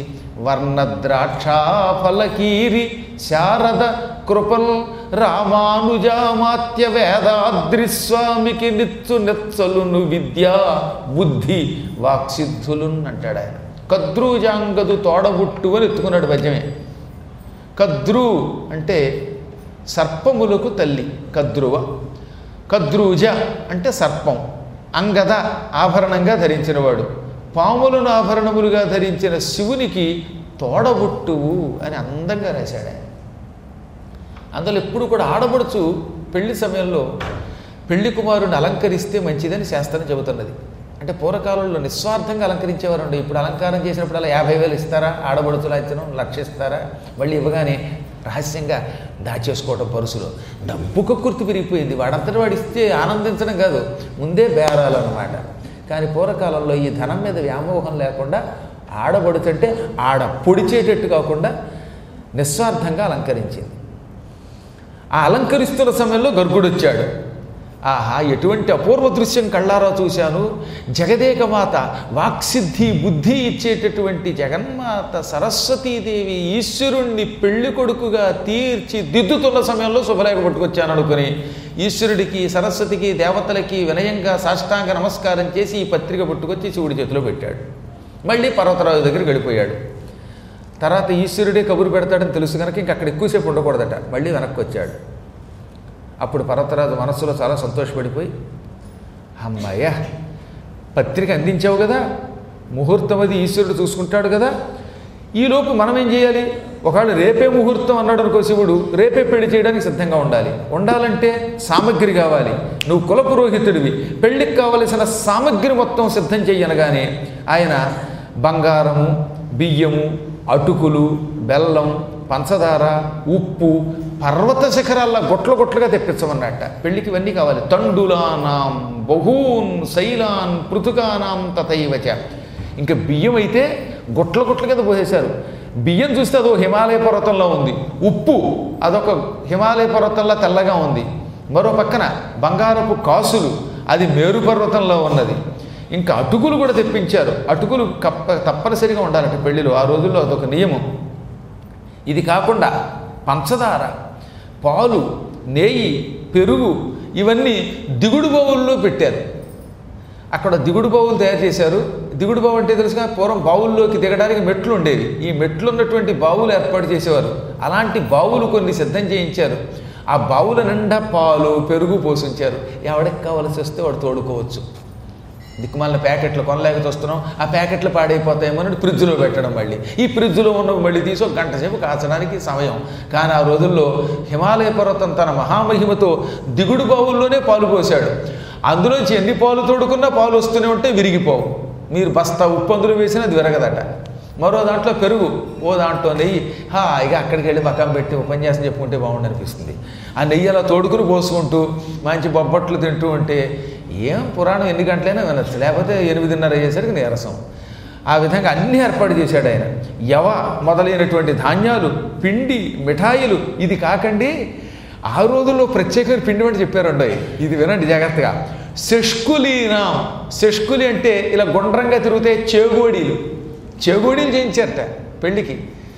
S1: వర్ణద్రాక్షాఫలకీరి శారద కృపల్ రామానుజామాత్య వేదాద్రిస్వామికి నిత్తు నెత్సలును విద్యా బుద్ధి వాక్సిద్ధులున్ అంటాడు ఆయన కద్రూజాంగదు తోడబుట్టు అని ఎత్తుకున్నాడు పద్యమే కద్రు అంటే సర్పములకు తల్లి కద్రువ కద్రూజ అంటే సర్పం అంగద ఆభరణంగా ధరించినవాడు పాములను ఆభరణములుగా ధరించిన శివునికి తోడబుట్టువు అని అందంగా రాశాడు ఆయన అందులో ఎప్పుడు కూడా ఆడబడుచు పెళ్లి సమయంలో పెళ్లి కుమారుని అలంకరిస్తే మంచిదని శాస్త్రం చెబుతున్నది అంటే పూర్వకాలంలో నిస్వార్థంగా అలంకరించేవారండి ఇప్పుడు అలంకారం చేసినప్పుడు అలా యాభై వేలు ఇస్తారా ఆడబడుచులు ఇచ్చడం లక్ష ఇస్తారా మళ్ళీ ఇవ్వగానే రహస్యంగా దాచేసుకోవడం పరుసులో డబ్బు కక్కుర్తి పెరిగిపోయింది వాడంతటి వాడు ఇస్తే ఆనందించడం కాదు ముందే బేరాలు అనమాట కానీ పూర్వకాలంలో ఈ ధనం మీద వ్యామోహం లేకుండా ఆడబడుతుంటే ఆడ పొడిచేటట్టు కాకుండా నిస్వార్థంగా అలంకరించింది ఆ అలంకరిస్తున్న సమయంలో గర్గుడు వచ్చాడు ఆహా ఎటువంటి అపూర్వ దృశ్యం కళ్ళారా చూశాను జగదేకమాత వాక్సిద్ధి బుద్ధి ఇచ్చేటటువంటి జగన్మాత సరస్వతీదేవి ఈశ్వరుణ్ణి పెళ్లి కొడుకుగా తీర్చి దిద్దుతున్న సమయంలో శుభలేఖ పట్టుకొచ్చాను అనుకుని ఈశ్వరుడికి సరస్వతికి దేవతలకి వినయంగా సాష్టాంగ నమస్కారం చేసి ఈ పత్రిక పట్టుకొచ్చి శివుడి చేతిలో పెట్టాడు మళ్ళీ పర్వతరాజు దగ్గరికి వెళ్ళిపోయాడు తర్వాత ఈశ్వరుడే కబురు పెడతాడని తెలుసు కనుక ఇంక అక్కడ ఎక్కువసేపు ఉండకూడదట మళ్ళీ వెనక్కి వచ్చాడు అప్పుడు పర్వతరాజు మనస్సులో చాలా సంతోషపడిపోయి అమ్మాయ్యా పత్రిక అందించావు కదా ముహూర్తం అది ఈశ్వరుడు చూసుకుంటాడు కదా ఈలోపు మనం ఏం చేయాలి ఒకవేళ రేపే ముహూర్తం అన్నాడు అనుకో శివుడు రేపే పెళ్లి చేయడానికి సిద్ధంగా ఉండాలి ఉండాలంటే సామగ్రి కావాలి నువ్వు కుల పురోహితుడివి పెళ్లికి కావలసిన సామగ్రి మొత్తం సిద్ధం చెయ్యనగానే ఆయన బంగారము బియ్యము అటుకులు బెల్లం పంచదార ఉప్పు పర్వత శిఖరాల్లో గొట్ల గొట్లుగా తెప్పించమన్నట్ట పెళ్ళికి ఇవన్నీ కావాలి తండులానాం బహూన్ శైలాన్ పృథుకానాం తథైవచ ఇంకా బియ్యం అయితే గొట్ల గొట్ల కింద పోసేశారు బియ్యం చూస్తే అదో హిమాలయ పర్వతంలో ఉంది ఉప్పు అదొక హిమాలయ పర్వతంలో తెల్లగా ఉంది మరో పక్కన బంగారపు కాసులు అది మేరు పర్వతంలో ఉన్నది ఇంకా అటుకులు కూడా తెప్పించారు అటుకులు కప్ప తప్పనిసరిగా ఉండాలట పెళ్లిలో ఆ రోజుల్లో అదొక నియమం ఇది కాకుండా పంచదార పాలు నెయ్యి పెరుగు ఇవన్నీ దిగుడు బావుల్లో పెట్టారు అక్కడ దిగుడు బావులు తయారు చేశారు దిగుడు బావు అంటే తెలుసుగా పూర్వం బావుల్లోకి దిగడానికి మెట్లు ఉండేవి ఈ మెట్లు ఉన్నటువంటి బావులు ఏర్పాటు చేసేవారు అలాంటి బావులు కొన్ని సిద్ధం చేయించారు ఆ బావుల నిండా పాలు పెరుగు పోషించారు ఎవడికి కావలసి వస్తే వాడు తోడుకోవచ్చు దిక్కుమాలిన ప్యాకెట్లు కొనలేక చూస్తున్నాం ఆ ప్యాకెట్లు పాడైపోతాయేమో అని ఫ్రిడ్జ్లో పెట్టడం మళ్ళీ ఈ ఫ్రిడ్జ్లో ఉన్నవి మళ్ళీ తీసి ఒక గంట సేపు కాచడానికి సమయం కానీ ఆ రోజుల్లో హిమాలయ పర్వతం తన మహామహిమతో దిగుడు బావుల్లోనే పాలు పోశాడు అందులోంచి ఎన్ని పాలు తోడుకున్నా పాలు వస్తూనే ఉంటే విరిగిపోవు మీరు బస్తా ఉప్పు అందులో వేసినా అది విరగదట మరో దాంట్లో పెరుగు ఓ దాంట్లో నెయ్యి హాయిగా అక్కడికి వెళ్ళి మకం పెట్టి ఉపన్యాసం చెప్పుకుంటే బాగుండు అనిపిస్తుంది ఆ నెయ్యి అలా తోడుకుని పోసుకుంటూ మంచి బొబ్బట్లు తింటూ ఉంటే ఏం పురాణం ఎన్ని గంటలైనా వినొచ్చు లేకపోతే ఎనిమిదిన్నర అయ్యేసరికి నీరసం ఆ విధంగా అన్ని ఏర్పాటు చేశాడు ఆయన యవ మొదలైనటువంటి ధాన్యాలు పిండి మిఠాయిలు ఇది కాకండి ఆ రోజుల్లో ప్రత్యేకమైన పిండి వంట చెప్పారండి ఇది వినండి జాగ్రత్తగా శష్కులీనాం శష్కులి అంటే ఇలా గుండ్రంగా తిరిగితే చేగోడీలు చేగోడీలు చేయించారట పెళ్ళికి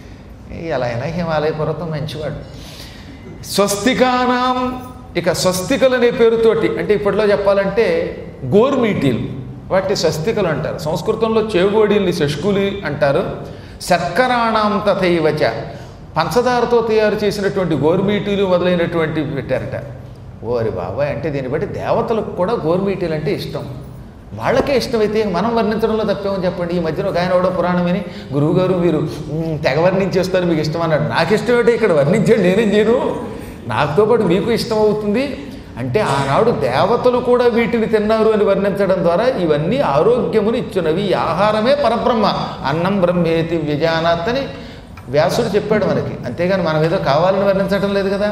S1: ఎలా అయినా హిమాలయ పర్వతం మంచివాడు స్వస్తికానాం ఇక స్వస్తికలు అనే పేరుతోటి అంటే ఇప్పట్లో చెప్పాలంటే గోర్మీటీలు వాటి స్వస్తికలు అంటారు సంస్కృతంలో చేగోడీల్ని శష్కులి అంటారు శర్కరాణం తథైవచ పంచదారతో తయారు చేసినటువంటి గోర్మీటీలు మొదలైనటువంటి పెట్టారట ఓరి బాబాయ్ అంటే దీన్ని బట్టి దేవతలకు కూడా గోరుమీటీలు అంటే ఇష్టం వాళ్ళకే ఇష్టమైతే మనం వర్ణించడంలో తప్పేమని చెప్పండి ఈ మధ్యన ఒక ఆయన ఎవడో పురాణం విని గురువుగారు మీరు "మ్, తెగ వర్ణించేస్తారు మీకు ఇష్టం అన్నాడు నాకు ఇష్టం ఏంటో ఇక్కడ వర్ణించాడు నేనేం చేయను నాతో పాటు మీకు ఇష్టం అవుతుంది అంటే ఆనాడు దేవతలు కూడా వీటిని తిన్నారు అని వర్ణించడం ద్వారా ఇవన్నీ ఆరోగ్యమును ఇచ్చున్నవి ఈ ఆహారమే పరబ్రహ్మ అన్నం బ్రహ్మేతి వ్యజానాత్ అని వ్యాసుడు చెప్పాడు మనకి అంతేగాని మనం ఏదో కావాలని వర్ణించడం లేదు కదా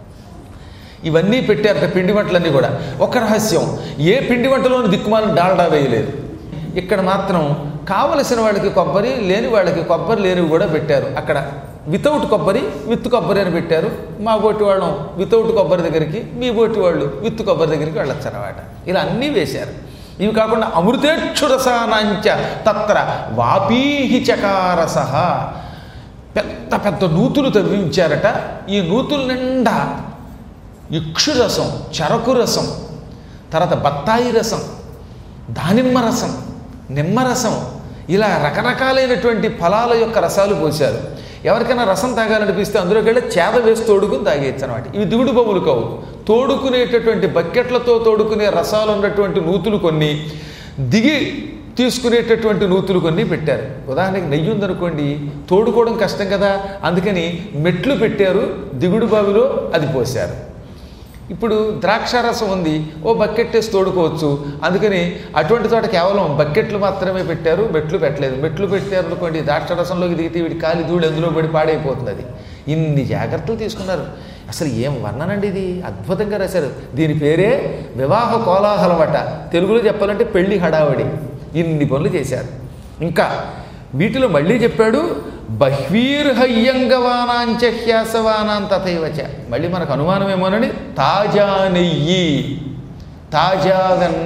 S1: ఇవన్నీ పెట్టారట పిండి వంటలన్నీ కూడా ఒక రహస్యం ఏ పిండి వంటలోని దిక్కుమాలను డాల్డా వేయలేదు ఇక్కడ మాత్రం కావలసిన వాళ్ళకి కొబ్బరి లేని వాళ్ళకి కొబ్బరి లేనివి కూడా పెట్టారు అక్కడ వితౌట్ కొబ్బరి విత్ కొబ్బరి అని పెట్టారు మా బోటి వాళ్ళం వితౌట్ కొబ్బరి దగ్గరికి మీ బోటి వాళ్ళు విత్ కొబ్బరి దగ్గరికి వెళ్ళొచ్చు అనమాట ఇలా అన్నీ వేశారు ఇవి కాకుండా అమృతేక్షురసానాంచ తత్ర వాపీహి చకారసహ పెద్ద పెద్ద నూతులు తవ్వించారట ఈ నూతుల నిండా ఇక్షు రసం చెరకు రసం తర్వాత బత్తాయి రసం దానిమ్మ రసం నిమ్మరసం ఇలా రకరకాలైనటువంటి ఫలాల యొక్క రసాలు పోశారు ఎవరికైనా రసం తాగాలనిపిస్తే అందులోకి వెళ్ళి చేద వేసి తోడుకుని తాగేయచ్చు అనమాట ఇవి దిగుడు బొమ్మలు కావు తోడుకునేటటువంటి బకెట్లతో తోడుకునే రసాలు ఉన్నటువంటి నూతులు కొన్ని దిగి తీసుకునేటటువంటి నూతులు కొన్ని పెట్టారు ఉదాహరణకి నెయ్యి ఉందనుకోండి తోడుకోవడం కష్టం కదా అందుకని మెట్లు పెట్టారు దిగుడు బావిలో అది పోశారు ఇప్పుడు ద్రాక్షారసం ఉంది ఓ బకెట్ వేసి తోడుకోవచ్చు అందుకని అటువంటి చోట కేవలం బకెట్లు మాత్రమే పెట్టారు మెట్లు పెట్టలేదు మెట్లు పెట్టారు అనుకోండి ద్రాక్షారసంలోకి దిగితే వీడి కాలి ధూళి అందులో పడి పాడైపోతుంది అది ఇన్ని జాగ్రత్తలు తీసుకున్నారు అసలు ఏం వర్ణనండి ఇది అద్భుతంగా రాశారు దీని పేరే వివాహ కోలాహలమట తెలుగులో చెప్పాలంటే పెళ్లి హడావడి ఇన్ని పనులు చేశారు ఇంకా వీటిలో మళ్ళీ చెప్పాడు బహ్వీర్హయ్యంగవానాంచ హ్యాసవానాం తథైవచ మళ్ళీ మనకు అనుమానమేమోనని తాజా నెయ్యి తాజా వెన్న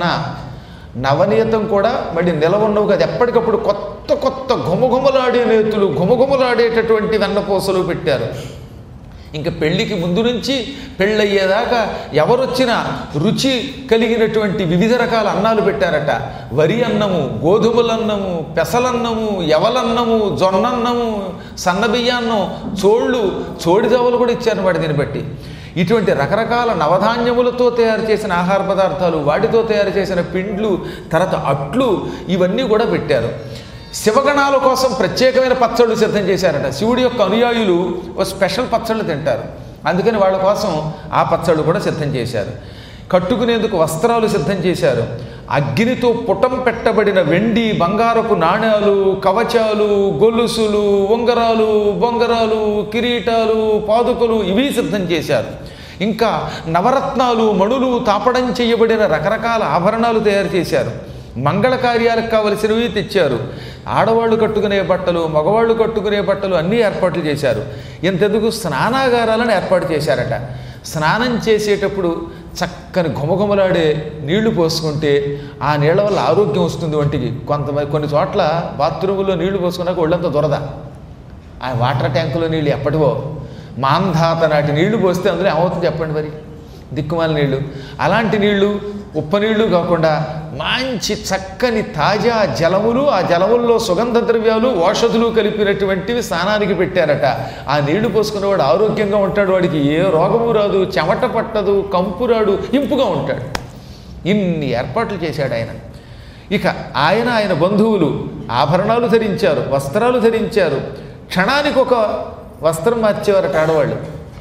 S1: నవనీతం కూడా మళ్ళీ నిలవన్నవు కదా ఎప్పటికప్పుడు కొత్త కొత్త ఘుమఘుమలాడే నేతులు ఘుమఘుమలాడేటటువంటి వెన్నపూసలు పెట్టారు ఇంకా పెళ్ళికి ముందు నుంచి పెళ్ళయ్యేదాకా ఎవరొచ్చినా రుచి కలిగినటువంటి వివిధ రకాల అన్నాలు పెట్టారట వరి అన్నము గోధుమల అన్నము పెసలన్నము ఎవలన్నము జొన్నన్నము సన్నబియ్యాన్నం చోళ్ళు చోడిదవలు కూడా ఇచ్చారన్నమాట దీన్ని బట్టి ఇటువంటి రకరకాల నవధాన్యములతో తయారు చేసిన ఆహార పదార్థాలు వాటితో తయారు చేసిన పిండ్లు తర్వాత అట్లు ఇవన్నీ కూడా పెట్టారు శివగణాల కోసం ప్రత్యేకమైన పచ్చళ్ళు సిద్ధం చేశారట శివుడి యొక్క అనుయాయులు ఓ స్పెషల్ పచ్చళ్ళు తింటారు అందుకని వాళ్ళ కోసం ఆ పచ్చళ్ళు కూడా సిద్ధం చేశారు కట్టుకునేందుకు వస్త్రాలు సిద్ధం చేశారు అగ్నితో పుటం పెట్టబడిన వెండి బంగారపు నాణ్యాలు కవచాలు గొలుసులు ఉంగరాలు బొంగరాలు కిరీటాలు పాదుకలు ఇవి సిద్ధం చేశారు ఇంకా నవరత్నాలు మణులు తాపడం చేయబడిన రకరకాల ఆభరణాలు తయారు చేశారు మంగళ కార్యాలకు కావలసినవి తెచ్చారు ఆడవాళ్ళు కట్టుకునే బట్టలు మగవాళ్ళు కట్టుకునే బట్టలు అన్నీ ఏర్పాట్లు చేశారు ఇంతెందుకు స్నానాగారాలను ఏర్పాటు చేశారట స్నానం చేసేటప్పుడు చక్కని ఘుమఘుమలాడే నీళ్లు పోసుకుంటే ఆ నీళ్ల వల్ల ఆరోగ్యం వస్తుంది ఒంటికి కొంతమంది కొన్ని చోట్ల బాత్రూముల్లో నీళ్లు పోసుకున్నాక ఒళ్ళంతా దొరద ఆ వాటర్ ట్యాంకులో నీళ్ళు ఎప్పటివో మాంధాత నాటి నీళ్లు పోస్తే అందులో ఏమవుతుంది చెప్పండి మరి దిక్కుమాల నీళ్లు అలాంటి నీళ్లు ఉప్ప నీళ్లు కాకుండా మంచి చక్కని తాజా జలములు ఆ జలముల్లో సుగంధ ద్రవ్యాలు ఔషధులు కలిపినటువంటివి స్నానానికి పెట్టారట ఆ నీళ్లు పోసుకున్నవాడు ఆరోగ్యంగా ఉంటాడు వాడికి ఏ రోగము రాదు చెమట పట్టదు కంపు రాడు ఇంపుగా ఉంటాడు ఇన్ని ఏర్పాట్లు చేశాడు ఆయన ఇక ఆయన ఆయన బంధువులు ఆభరణాలు ధరించారు వస్త్రాలు ధరించారు క్షణానికి ఒక వస్త్రం మార్చేవారట ఆడవాళ్ళు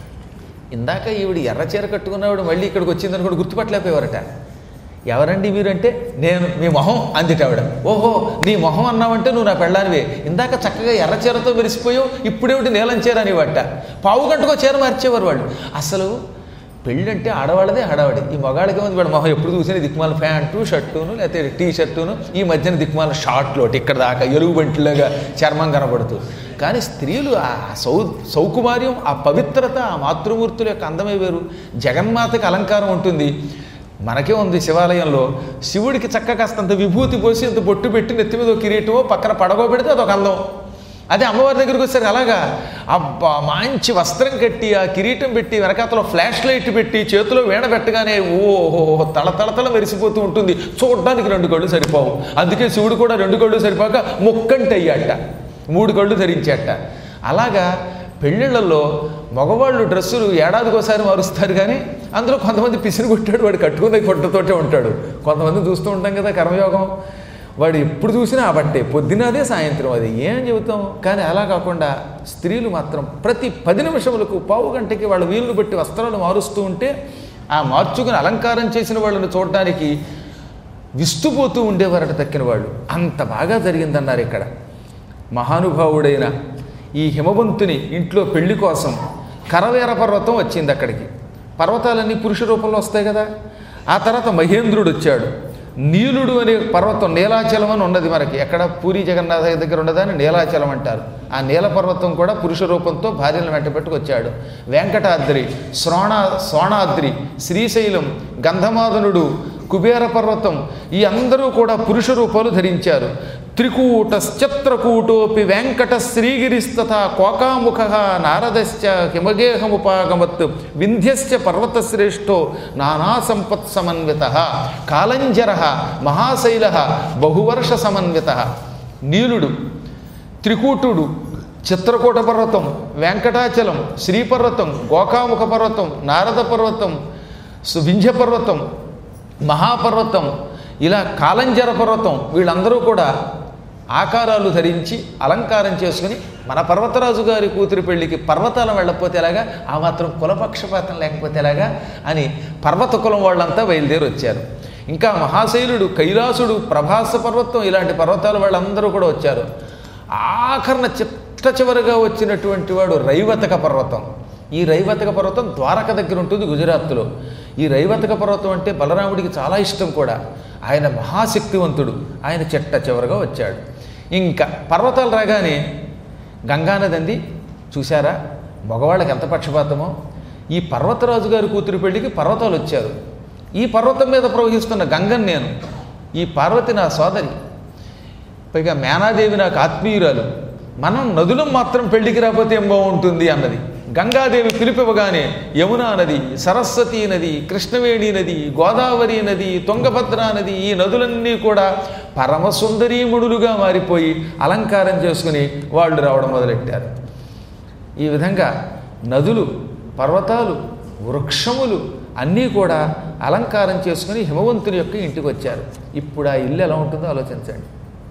S1: ఇందాక ఈవిడ ఎర్ర చీర కట్టుకున్నవాడు మళ్ళీ ఇక్కడికి వచ్చిందనుకోండి గుర్తుపట్టలేకపోయారట ఎవరండి మీరంటే నేను మీ మొహం అందిటావిడ ఓహో నీ మొహం అన్నావంటే నువ్వు నా పెళ్ళానివే ఇందాక చక్కగా ఎర్ర చీరతో మెరిసిపోయావు ఇప్పుడేమిటి నీలం చీర అనేవట పావు గంటకో చీర మార్చేవారు వాళ్ళు అసలు పెళ్ళంటే ఆడవాళ్ళదే ఆడవాడి ఈ మగాళ్ళకి ఉంది వాడు మొహం ఎప్పుడు చూసినా దిక్కుమాల ప్యాంటు షర్టును లేకపోతే టీ షర్టును ఈ మధ్యన దిక్కుమాల షార్ట్లు ఒకటి ఇక్కడ దాకా ఎలుగుబంటిలాగా చర్మం కనబడుతూ కానీ స్త్రీలు ఆ సౌ సౌకుమార్యం ఆ పవిత్రత ఆ మాతృమూర్తుల యొక్క అందమే వేరు జగన్మాతకి అలంకారం ఉంటుంది మనకే ఉంది శివాలయంలో శివుడికి చక్క కాస్తంత విభూతి పోసి ఇంత బొట్టు పెట్టి నెత్తి మీద ఒక కిరీటమో పక్కన పడగో పెడితే అదొక అందం అదే అమ్మవారి దగ్గరికి వచ్చారు అలాగా అబ్బా మంచి వస్త్రం కట్టి ఆ కిరీటం పెట్టి వెనకాతలో ఫ్లాష్ లైట్ పెట్టి చేతిలో వీణ పెట్టగానే ఓహో తల తల తల మెరిసిపోతూ ఉంటుంది చూడడానికి రెండు కళ్ళు సరిపోవు అందుకే శివుడు కూడా రెండు కళ్ళు సరిపోక ముక్కంటి అయ్యాట మూడు కళ్ళు ధరించాట అలాగా పెళ్ళిళ్ళల్లో మగవాళ్ళు డ్రెస్సులు ఏడాదికోసారి మారుస్తారు కానీ అందులో కొంతమంది పిసిని కొట్టాడు వాడు కట్టుకునే కొట్టతోటే ఉంటాడు కొంతమంది చూస్తూ ఉంటాం కదా కర్మయోగం వాడు ఎప్పుడు చూసినా ఆ బట్టే పొద్దునదే సాయంత్రం అది ఏం చెబుతాం కానీ అలా కాకుండా స్త్రీలు మాత్రం ప్రతి పది నిమిషములకు పావు గంటకి వాళ్ళ వీలును బట్టి వస్త్రాలు మారుస్తూ ఉంటే ఆ మార్చుకుని అలంకారం చేసిన వాళ్ళని చూడడానికి విస్తుపోతూ ఉండేవారట తక్కిన వాళ్ళు అంత బాగా జరిగిందన్నారు ఇక్కడ మహానుభావుడైన ఈ హిమవంతుని ఇంట్లో పెళ్లి కోసం కరవేర పర్వతం వచ్చింది అక్కడికి పర్వతాలన్నీ పురుష రూపంలో వస్తాయి కదా ఆ తర్వాత మహేంద్రుడు వచ్చాడు నీలుడు అనే పర్వతం నీలాచలం అని ఉన్నది మనకి ఎక్కడ పూరి జగన్నాథ దగ్గర ఉన్నదాన్ని నీలాచలం అంటారు ఆ నీల పర్వతం కూడా పురుష రూపంతో భార్యలను వెంటబెట్టుకొచ్చాడు వెంకటాద్రి శ్రోణ సోణాద్రి శ్రీశైలం గంధమాదనుడు కుబేర పర్వతం ఈ అందరూ కూడా పురుష రూపాలు ధరించారు త్రికూటశ్చత్రకూటోపి వెంకట శ్రీగిరిస్తథ కోకాముఖ నారదశ్చ హిమగేహముపాగమత్ వింధ్యశ్చ పర్వతశ్రేష్టో నానా సంపత్ సమన్విత కాలంజర మహాశైల బహువర్ష సమన్విత నీలుడు త్రికూటుడు చిత్రకూట పర్వతం వెంకటాచలం శ్రీపర్వతం గోకాముఖ పర్వతం నారద పర్వతం సు- వింధ్య పర్వతం మహాపర్వతం ఇలా కాలంజర పర్వతం వీళ్ళందరూ కూడా ఆకారాలు ధరించి అలంకారం చేసుకుని మన పర్వతరాజు గారి కూతురి పెళ్లికి పర్వతాలు వెళ్ళకపోతే ఎలాగా ఆ మాత్రం కులపక్షపాతం లేకపోతే ఎలాగా అని పర్వత కులం వాళ్ళంతా బయలుదేరి వచ్చారు ఇంకా మహాశైలుడు కైలాసుడు ప్రభాస పర్వతం ఇలాంటి పర్వతాల వాళ్ళందరూ కూడా వచ్చారు ఆఖరణ చిట్ట చివరిగా వచ్చినటువంటి వాడు రైవతక పర్వతం ఈ రైవతక పర్వతం ద్వారక దగ్గర ఉంటుంది గుజరాత్లో ఈ రైవతక పర్వతం అంటే బలరాముడికి చాలా ఇష్టం కూడా ఆయన మహాశక్తివంతుడు ఆయన చిట్ట చివరిగా వచ్చాడు ఇంకా పర్వతాలు రాగానే గంగానది అంది చూశారా మగవాళ్ళకి ఎంత పక్షపాతమో ఈ పర్వతరాజు గారి కూతురు పెళ్లికి పర్వతాలు వచ్చారు ఈ పర్వతం మీద ప్రవహిస్తున్న గంగన్ నేను ఈ పార్వతి నా సోదరి పైగా మేనాదేవి నాకు ఆత్మీయురాలు మనం నదులం మాత్రం పెళ్లికి రాకపోతే ఏం బాగుంటుంది అన్నది గంగాదేవి పిలిపివ్వగానే యమునా నది సరస్వతీ నది కృష్ణవేణి నది గోదావరి నది తుంగభద్రా నది ఈ నదులన్నీ కూడా పరమసుందరీముడులుగా మారిపోయి అలంకారం చేసుకుని వాళ్ళు రావడం మొదలెట్టారు ఈ విధంగా నదులు పర్వతాలు వృక్షములు అన్నీ కూడా అలంకారం చేసుకుని హిమవంతుని యొక్క ఇంటికి వచ్చారు ఇప్పుడు ఆ ఇల్లు ఎలా ఉంటుందో ఆలోచించండి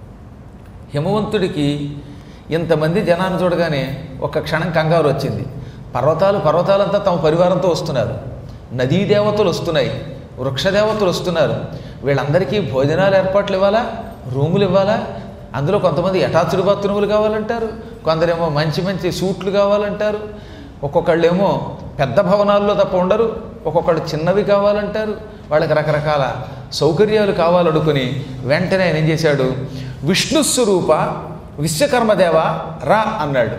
S1: హిమవంతుడికి ఇంతమంది జనాన్ని చూడగానే ఒక క్షణం కంగారు వచ్చింది పర్వతాలు పర్వతాలంతా తమ పరివారంతో వస్తున్నారు నదీ దేవతలు వస్తున్నాయి వృక్షదేవతలు వస్తున్నారు వీళ్ళందరికీ భోజనాలు ఏర్పాట్లు ఇవ్వాలా రూములు ఇవ్వాలా అందులో కొంతమంది అటాచ్డ్ బాత్రూములు కావాలంటారు కొందరేమో మంచి మంచి సూట్లు కావాలంటారు ఒక్కొక్కళ్ళేమో పెద్ద భవనాల్లో తప్ప ఉండరు ఒక్కొక్కళ్ళు చిన్నవి కావాలంటారు వాళ్ళకి రకరకాల సౌకర్యాలు కావాలనుకుని వెంటనే ఆయన ఏం చేశాడు విష్ణు స్వరూప విశ్వకర్మదేవ రా అన్నాడు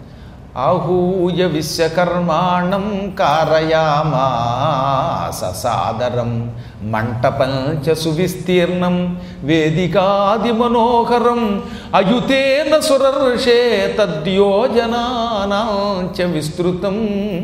S1: ఆహూయ విశ్వకర్మాణం కారయామాస సాదరం మంటపంచ సువిస్తీర్ణం వేదికాది మనోహరం అయుతేన సురర్షే తద్యోజనానాంచ విస్తృతం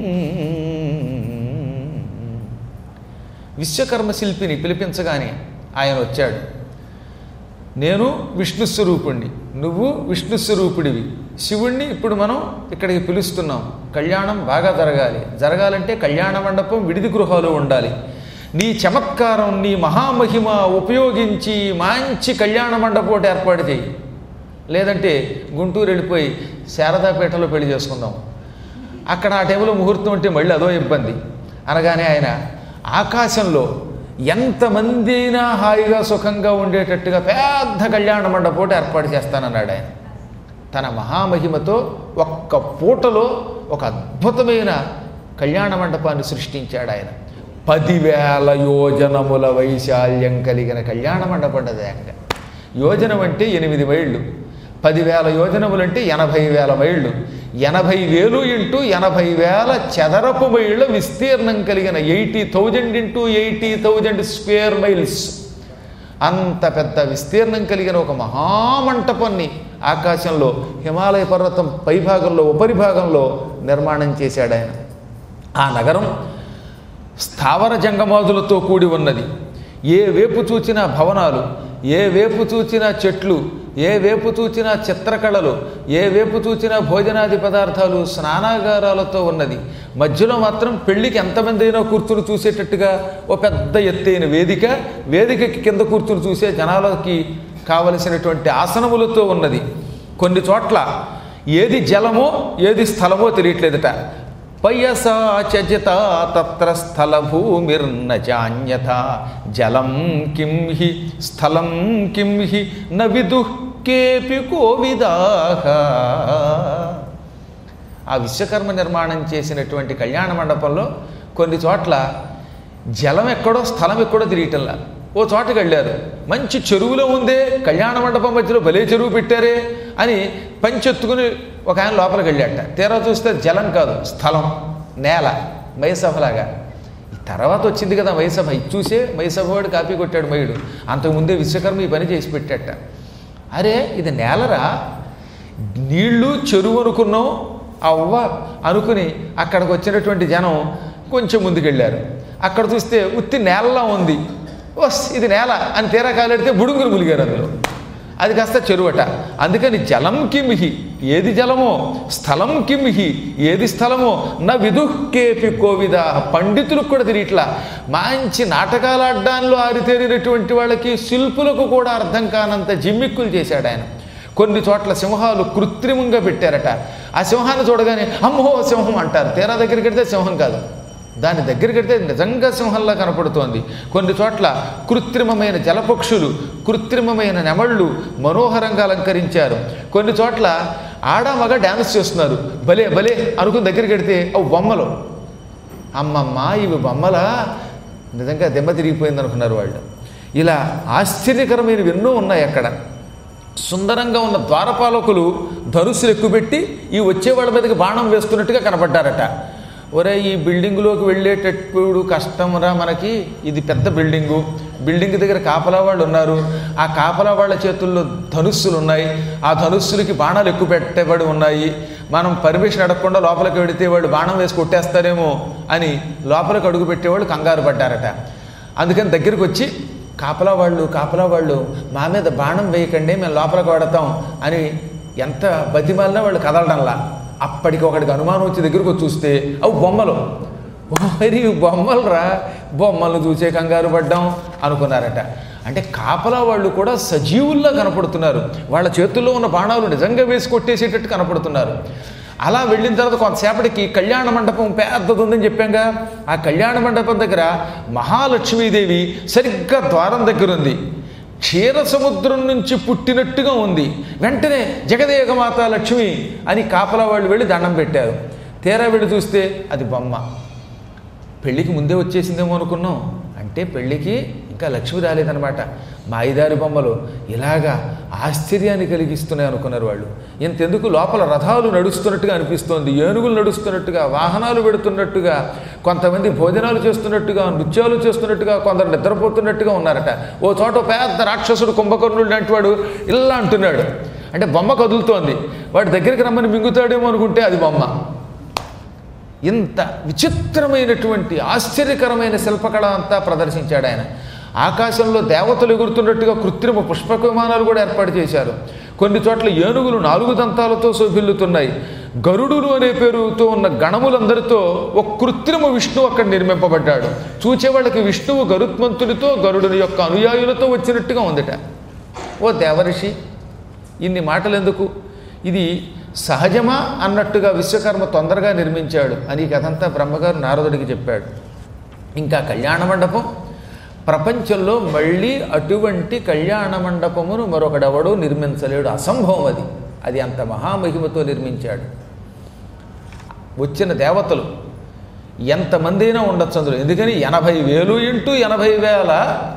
S1: విశ్వకర్మ శిల్పిని పిలిపించగానే ఆయన వచ్చాడు నేను విష్ణు స్వరూపుణ్ణి నువ్వు విష్ణు స్వరూపుడివి శివుణ్ణి ఇప్పుడు మనం ఇక్కడికి పిలుస్తున్నాం కళ్యాణం బాగా జరగాలి జరగాలంటే కళ్యాణ మండపం విడిది గృహాలు ఉండాలి నీ చమత్కారం నీ మహామహిమ ఉపయోగించి మంచి కళ్యాణ మండపం ఒకటి ఏర్పాటు చేయి లేదంటే గుంటూరు వెళ్ళిపోయి శారదాపేటలో పెళ్లి చేసుకుందాం అక్కడ ఆ టైంలో ముహూర్తం ఉంటే మళ్ళీ అదో ఇబ్బంది అనగానే ఆయన ఆకాశంలో ఎంతమంది అయినా హాయిగా సుఖంగా ఉండేటట్టుగా పెద్ద కళ్యాణ మండపోటు ఏర్పాటు చేస్తానన్నాడు ఆయన తన మహామహిమతో ఒక్క పూటలో ఒక అద్భుతమైన కళ్యాణ మండపాన్ని సృష్టించాడు ఆయన పదివేల యోజనముల వైశాల్యం కలిగిన కళ్యాణ మండపం అది ఏకంగా యోజనం అంటే ఎనిమిది మైళ్ళు పదివేల యోజనములు అంటే ఎనభై వేల మైళ్ళు ఎనభై వేలు ఇంటూ ఎనభై వేల చదరపు మైళ్ళ విస్తీర్ణం కలిగిన eighty thousand into eighty thousand square miles అంత పెద్ద విస్తీర్ణం కలిగిన ఒక మహామంటపాన్ని ఆకాశంలో హిమాలయ పర్వతం పైభాగంలో ఉపరిభాగంలో నిర్మాణం చేశాడు ఆయన ఆ నగరం స్థావర జంగమాదులతో కూడి ఉన్నది ఏ వేపు చూచినా భవనాలు ఏ వేపు చూచినా చెట్లు ఏ వేపు చూచినా చిత్రకళలు ఏ వేపు చూచినా భోజనాది పదార్థాలు స్నానాగారాలతో ఉన్నది మధ్యలో మాత్రం పెళ్లికి ఎంతమంది అయినా కూర్చుని చూసేటట్టుగా ఓ పెద్ద ఎత్తైన వేదిక వేదికకి కింద కూర్చుని చూసే జనాలకి కావలసినటువంటి ఆసనములతో ఉన్నది కొన్ని చోట్ల ఏది జలమో ఏది స్థలమో తెలియట్లేదట పయసా చజిత తత్ర స్థల భూమిర్న చాన్యత జలం కిం హి స్థలం కిం హి న విదుః కేపి కోవిదాహ ఆ విశ్వకర్మ నిర్మాణం చేసినటువంటి కళ్యాణ మండపంలో కొన్ని చోట్ల జలం ఎక్కడో స్థలం ఎక్కడో తిరిగటంలా ఓ చోటకి వెళ్ళారు మంచి చెరువులో ఉందే కళ్యాణ మండపం మధ్యలో భలే చెరువు పెట్టారే అని పంచెత్తుకుని ఒక ఆయన లోపలికి వెళ్ళాట తీరా చూస్తే జలం కాదు స్థలం నేల మైసభలాగా ఈ తర్వాత వచ్చింది కదా మైసభ ఇది చూసే మైసభ వాడు కాపీ కొట్టాడు మయుడు అంతకుముందే విశ్వకర్మ ఈ పని చేసి పెట్టాట అరే ఇది నేలరా నీళ్లు చెరువు అనుకున్నాం అవ్వ అనుకుని అక్కడికి వచ్చినటువంటి జనం కొంచెం ముందుకెళ్ళారు అక్కడ చూస్తే ఉత్తి నేలలా ఉంది వస్ ఇది నేల అని తీరా కాలెడితే బుడుంగులు ములిగారు అందులో అది కాస్త చెరువట అందుకని జలం కిమిహి ఏది జలమో స్థలం కిమిహి ఏది స్థలమో నా విదుహ్కేపి కోవిద పండితులకు కూడా తిరిగిట్లా మంచి నాటకాలు ఆడడానిలో ఆరితేరినటువంటి వాళ్ళకి శిల్పులకు కూడా అర్థం కానంత జిమ్మిక్కులు చేశాడు ఆయన కొన్ని చోట్ల సింహాలు కృత్రిమంగా పెట్టారట ఆ సింహాన్ని చూడగానే అమ్మో సింహం అంటారు తీరా దగ్గరికి వెడితే సింహం కాదు దాని దగ్గరికి వెడితే నిజంగా సింహంలా కనపడుతోంది కొన్ని చోట్ల కృత్రిమమైన జలపక్షులు కృత్రిమమైన నెమళ్ళు మనోహరంగా అలంకరించారు కొన్ని చోట్ల ఆడ మగ డ్యాన్స్ చేస్తున్నారు భలే భలే అనుకుని దగ్గరికి వెడితే అవి బొమ్మలు అమ్మమ్మ ఇవి బొమ్మలా నిజంగా దెబ్బ తిరిగిపోయింది అనుకున్నారు వాళ్ళు ఇలా ఆశ్చర్యకరమైనవి ఎన్నో ఉన్నాయి అక్కడ సుందరంగా ఉన్న ద్వారపాలకులు ధనుసులు ఎక్కుపెట్టి ఈ వచ్చే వాళ్ళ మీదకి బాణం వేస్తున్నట్టుగా కనపడ్డారట ఒరే ఈ బిల్డింగులోకి వెళ్ళేటప్పుడు కష్టంరా మనకి ఇది పెద్ద బిల్డింగు బిల్డింగ్ దగ్గర కాపలా వాళ్ళు ఉన్నారు ఆ కాపలా వాళ్ళ చేతుల్లో ధనుస్సులు ఉన్నాయి ఆ ధనుస్సులకి బాణాలు ఎక్కువ పెట్టబడి ఉన్నాయి మనం పర్మిషన్ అడగకుండా లోపలికి వెడితే వాళ్ళు బాణం వేసి కొట్టేస్తారేమో అని లోపలికి అడుగు పెట్టేవాళ్ళు కంగారు పడ్డారట అందుకని దగ్గరికి వచ్చి కాపలా వాళ్ళు కాపలా వాళ్ళు మా మీద బాణం వేయకండి మేము లోపలికి వాడతాం అని ఎంత బతిమాలినా వాళ్ళు కదలడంలా అప్పటికి ఒకడికి అనుమానం వచ్చి దగ్గరికి వచ్చి చూస్తే అవి బొమ్మలు "ఓ, మరి ఇవి బొమ్మలు రా బొమ్మలు చూసే కంగారు పడ్డాం అనుకున్నారట అంటే కాపలా వాళ్ళు కూడా సజీవుల్లా కనపడుతున్నారు వాళ్ళ చేతుల్లో ఉన్న బాణాలు నిజంగా వేసి కొట్టేసేటట్టు కనపడుతున్నారు అలా వెళ్ళిన తర్వాత కొంతసేపటికి కళ్యాణ మండపం పెద్దది ఉందని చెప్పాంగా ఆ కళ్యాణ మండపం దగ్గర మహాలక్ష్మీదేవి సరిగ్గా ద్వారం దగ్గర ఉంది క్షీర సముద్రం నుంచి పుట్టినట్టుగా ఉంది వెంటనే జగదేకమాత లక్ష్మి అని కాపలా వాళ్ళు వెళ్ళి దండం పెట్టారు తీరా వెళ్ళి చూస్తే అది బొమ్మ పెళ్ళికి ముందే వచ్చేసిందేమో అనుకున్నాం అంటే పెళ్ళికి ఇంకా లక్ష్మి రాలేదనమాట మా ఐదారు బొమ్మలు ఇలాగా ఆశ్చర్యాన్ని కలిగిస్తున్నాయి అనుకున్నారు వాళ్ళు ఇంతెందుకు లోపల రథాలు నడుస్తున్నట్టుగా అనిపిస్తోంది ఏనుగులు నడుస్తున్నట్టుగా వాహనాలు పెడుతున్నట్టుగా కొంతమంది భోజనాలు చేస్తున్నట్టుగా నృత్యాలు చేస్తున్నట్టుగా కొందరు నిద్రపోతున్నట్టుగా ఉన్నారట ఓ చోట పెద్ద రాక్షసుడు కుంభకర్ణుడు లాంటి వాడు ఇలా అంటున్నాడు అంటే బొమ్మ కదులుతోంది వాడి దగ్గరికి రమ్మని మింగుతాడేమో అనుకుంటే అది బొమ్మ ఇంత విచిత్రమైనటువంటి ఆశ్చర్యకరమైన శిల్పకళ అంతా ప్రదర్శించాడు ఆయన ఆకాశంలో దేవతలు ఎగురుతున్నట్టుగా కృత్రిమ పుష్పక విమానాలు కూడా ఏర్పాటు చేశారు కొన్ని చోట్ల ఏనుగులు నాలుగు దంతాలతో శోభిల్లుతున్నాయి గరుడులు అనే పేరుతో ఉన్న గణములందరితో ఒక కృత్రిమ విష్ణువు అక్కడ నిర్మింపబడ్డాడు చూచేవాళ్ళకి విష్ణువు గరుత్మంతునితో గరుడుని యొక్క అనుయాయులతో వచ్చినట్టుగా ఉందట ఓ దేవరిషి ఇన్ని మాటలు ఎందుకు ఇది సహజమా అన్నట్టుగా విశ్వకర్మ తొందరగా నిర్మించాడు అని ఈ కథంతా బ్రహ్మగారు నారదుడికి చెప్పాడు ఇంకా కళ్యాణ మండపం ప్రపంచంలో మళ్ళీ అటువంటి కళ్యాణ మండపమును మరొకడెవడూ నిర్మించలేడు అసంభవం అది అది అంత మహామహిమతో నిర్మించాడు వచ్చిన దేవతలు ఎంతమంది అయినా ఉండొచ్చు అందులో ఎందుకని ఎనభై వేలు ఇంటూ ఎనభై వేల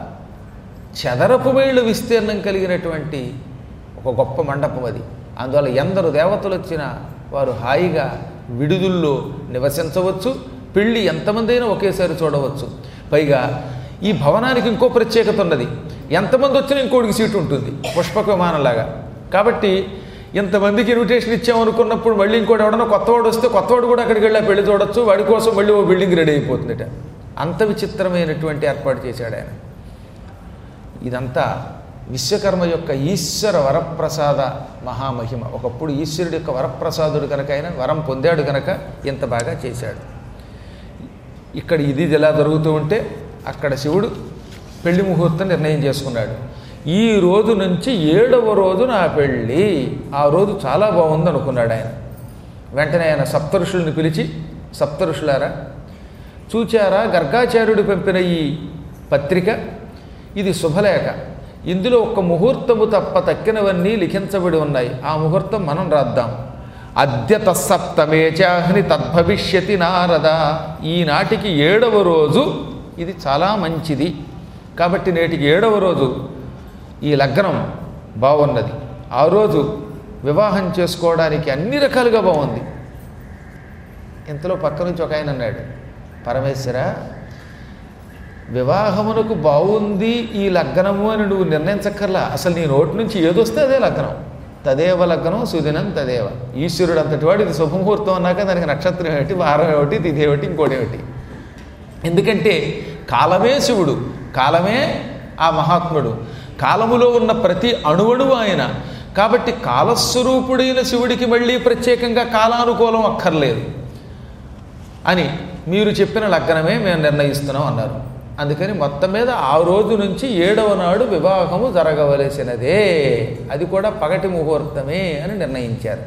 S1: చదరపు మైళ్ళు విస్తీర్ణం కలిగినటువంటి ఒక గొప్ప మండపం అది అందువల్ల ఎందరు దేవతలు వచ్చినా వారు హాయిగా విడుదుల్లో నివసించవచ్చు పెళ్ళి ఎంతమంది అయినా ఒకేసారి చూడవచ్చు పైగా ఈ భవనానికి ఇంకో ప్రత్యేకత ఉన్నది ఎంతమంది వచ్చినా ఇంకోటికి సీటు ఉంటుంది పుష్పక విమానంలాగా కాబట్టి ఇంతమందికి ఇన్విటేషన్ ఇచ్చామనుకున్నప్పుడు మళ్ళీ ఇంకోటి ఎవడన్నా కొత్తవాడు వస్తే కొత్తవాడు కూడా అక్కడికి వెళ్ళి ఆ పెళ్లి చూడొచ్చు వాడి కోసం మళ్ళీ ఓ బిల్డింగ్ రెడీ అయిపోతుందట అంత విచిత్రమైనటువంటి ఏర్పాటు చేశాడు ఆయన ఇదంతా విశ్వకర్మ యొక్క ఈశ్వర వరప్రసాద మహామహిమ ఒకప్పుడు ఈశ్వరుడి యొక్క వరప్రసాదుడు కనుక ఆయన వరం పొందాడు కనుక ఇంత బాగా చేశాడు ఇక్కడ ఇది ఇలా జరుగుతూ ఉంటే అక్కడ శివుడు పెళ్లి ముహూర్తం నిర్ణయం చేసుకున్నాడు ఈ రోజు నుంచి ఏడవ రోజు నా పెళ్ళి ఆ రోజు చాలా బాగుంది అనుకున్నాడు ఆయన వెంటనే ఆయన సప్తఋషుల్ని పిలిచి సప్తఋషులారా చూచారా గర్గాచార్యుడు పంపిన ఈ పత్రిక ఇది శుభలేఖ ఇందులో ఒక ముహూర్తము తప్ప తక్కినవన్నీ లిఖించబడి ఉన్నాయి ఆ ముహూర్తం మనం రాద్దాం అద్యత సప్తమే చాహ్ని తద్భవిష్యతి నారద ఈనాటికి ఏడవ రోజు ఇది చాలా మంచిది కాబట్టి నేటికి ఏడవ రోజు ఈ లగ్నం బాగున్నది ఆ రోజు వివాహం చేసుకోవడానికి అన్ని రకాలుగా బాగుంది ఇంతలో పక్క నుంచి ఒక ఆయన అన్నాడు పరమేశ్వర వివాహమునకు బాగుంది ఈ లగ్నము అని నువ్వు నిర్ణయించక్కర్లా అసలు నీ నోటి నుంచి ఏదొస్తే అదే లగ్నం తదేవ లగ్నం సుదినం తదేవ ఈశ్వరుడు అంతటి వాడు ఇది శుభముహూర్తం అన్నాక దానికి నక్షత్రం ఏమిటి వారం ఏమిటి తిథి ఏమిటి ఇంకోటి ఏమిటి ఎందుకంటే కాలమే శివుడు కాలమే ఆ మహాత్ముడు కాలములో ఉన్న ప్రతి అణువణువు ఆయన కాబట్టి కాలస్వరూపుడైన శివుడికి మళ్ళీ ప్రత్యేకంగా కాలానుకూలం అక్కర్లేదు అని మీరు చెప్పిన లగ్నమే మేము నిర్ణయిస్తున్నాం అన్నారు అందుకని మొత్తం మీద ఆ రోజు నుంచి ఏడవ నాడు వివాహము జరగవలసినదే అది కూడా పగటి ముహూర్తమే అని నిర్ణయించారు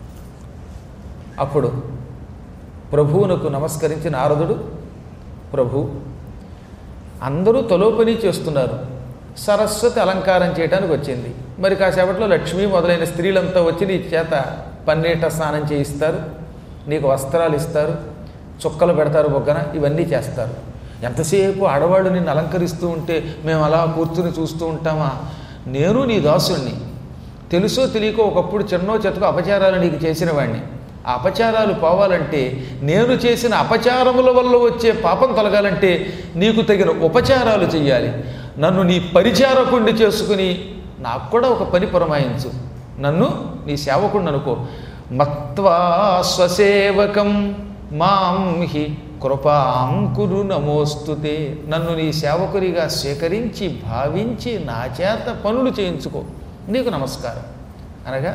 S1: అప్పుడు ప్రభువునకు నమస్కరించి నారదుడు ప్రభు అందరూ తలోపని చేస్తున్నారు సరస్వతి అలంకారం చేయడానికి వచ్చింది మరి కాసేపట్లో లక్ష్మి మొదలైన స్త్రీలంతా వచ్చి నీ చేత పన్నీట స్నానం చేయిస్తారు నీకు వస్త్రాలు ఇస్తారు చుక్కలు పెడతారు బొగ్గన ఇవన్నీ చేస్తారు ఎంతసేపు ఆడవాళ్ళు నిన్ను అలంకరిస్తూ ఉంటే మేము అలా కూర్చుని చూస్తూ ఉంటామా నేను నీ దాసుణ్ణి తెలుసో తెలియకో ఒకప్పుడు చిన్నో చెత్తకో అపచారాలు నీకు చేసిన వాడిని ఆ అపచారాలు పోవాలంటే నేను చేసిన అపచారముల వల్ల వచ్చే పాపం తొలగాలంటే నీకు తగిన ఉపచారాలు చెయ్యాలి నన్ను నీ పరిచారకుణ్ణి చేసుకుని నాకు కూడా ఒక పని పురమాయించు నన్ను నీ సేవకుణ్ణి అనుకో మత్వా స్వసేవకం మాం హి కృపాం కురు నమోస్తుతే నన్ను నీ సేవకునిగా స్వీకరించి భావించి నా చేత పనులు చేయించుకో నీకు నమస్కారం అనగా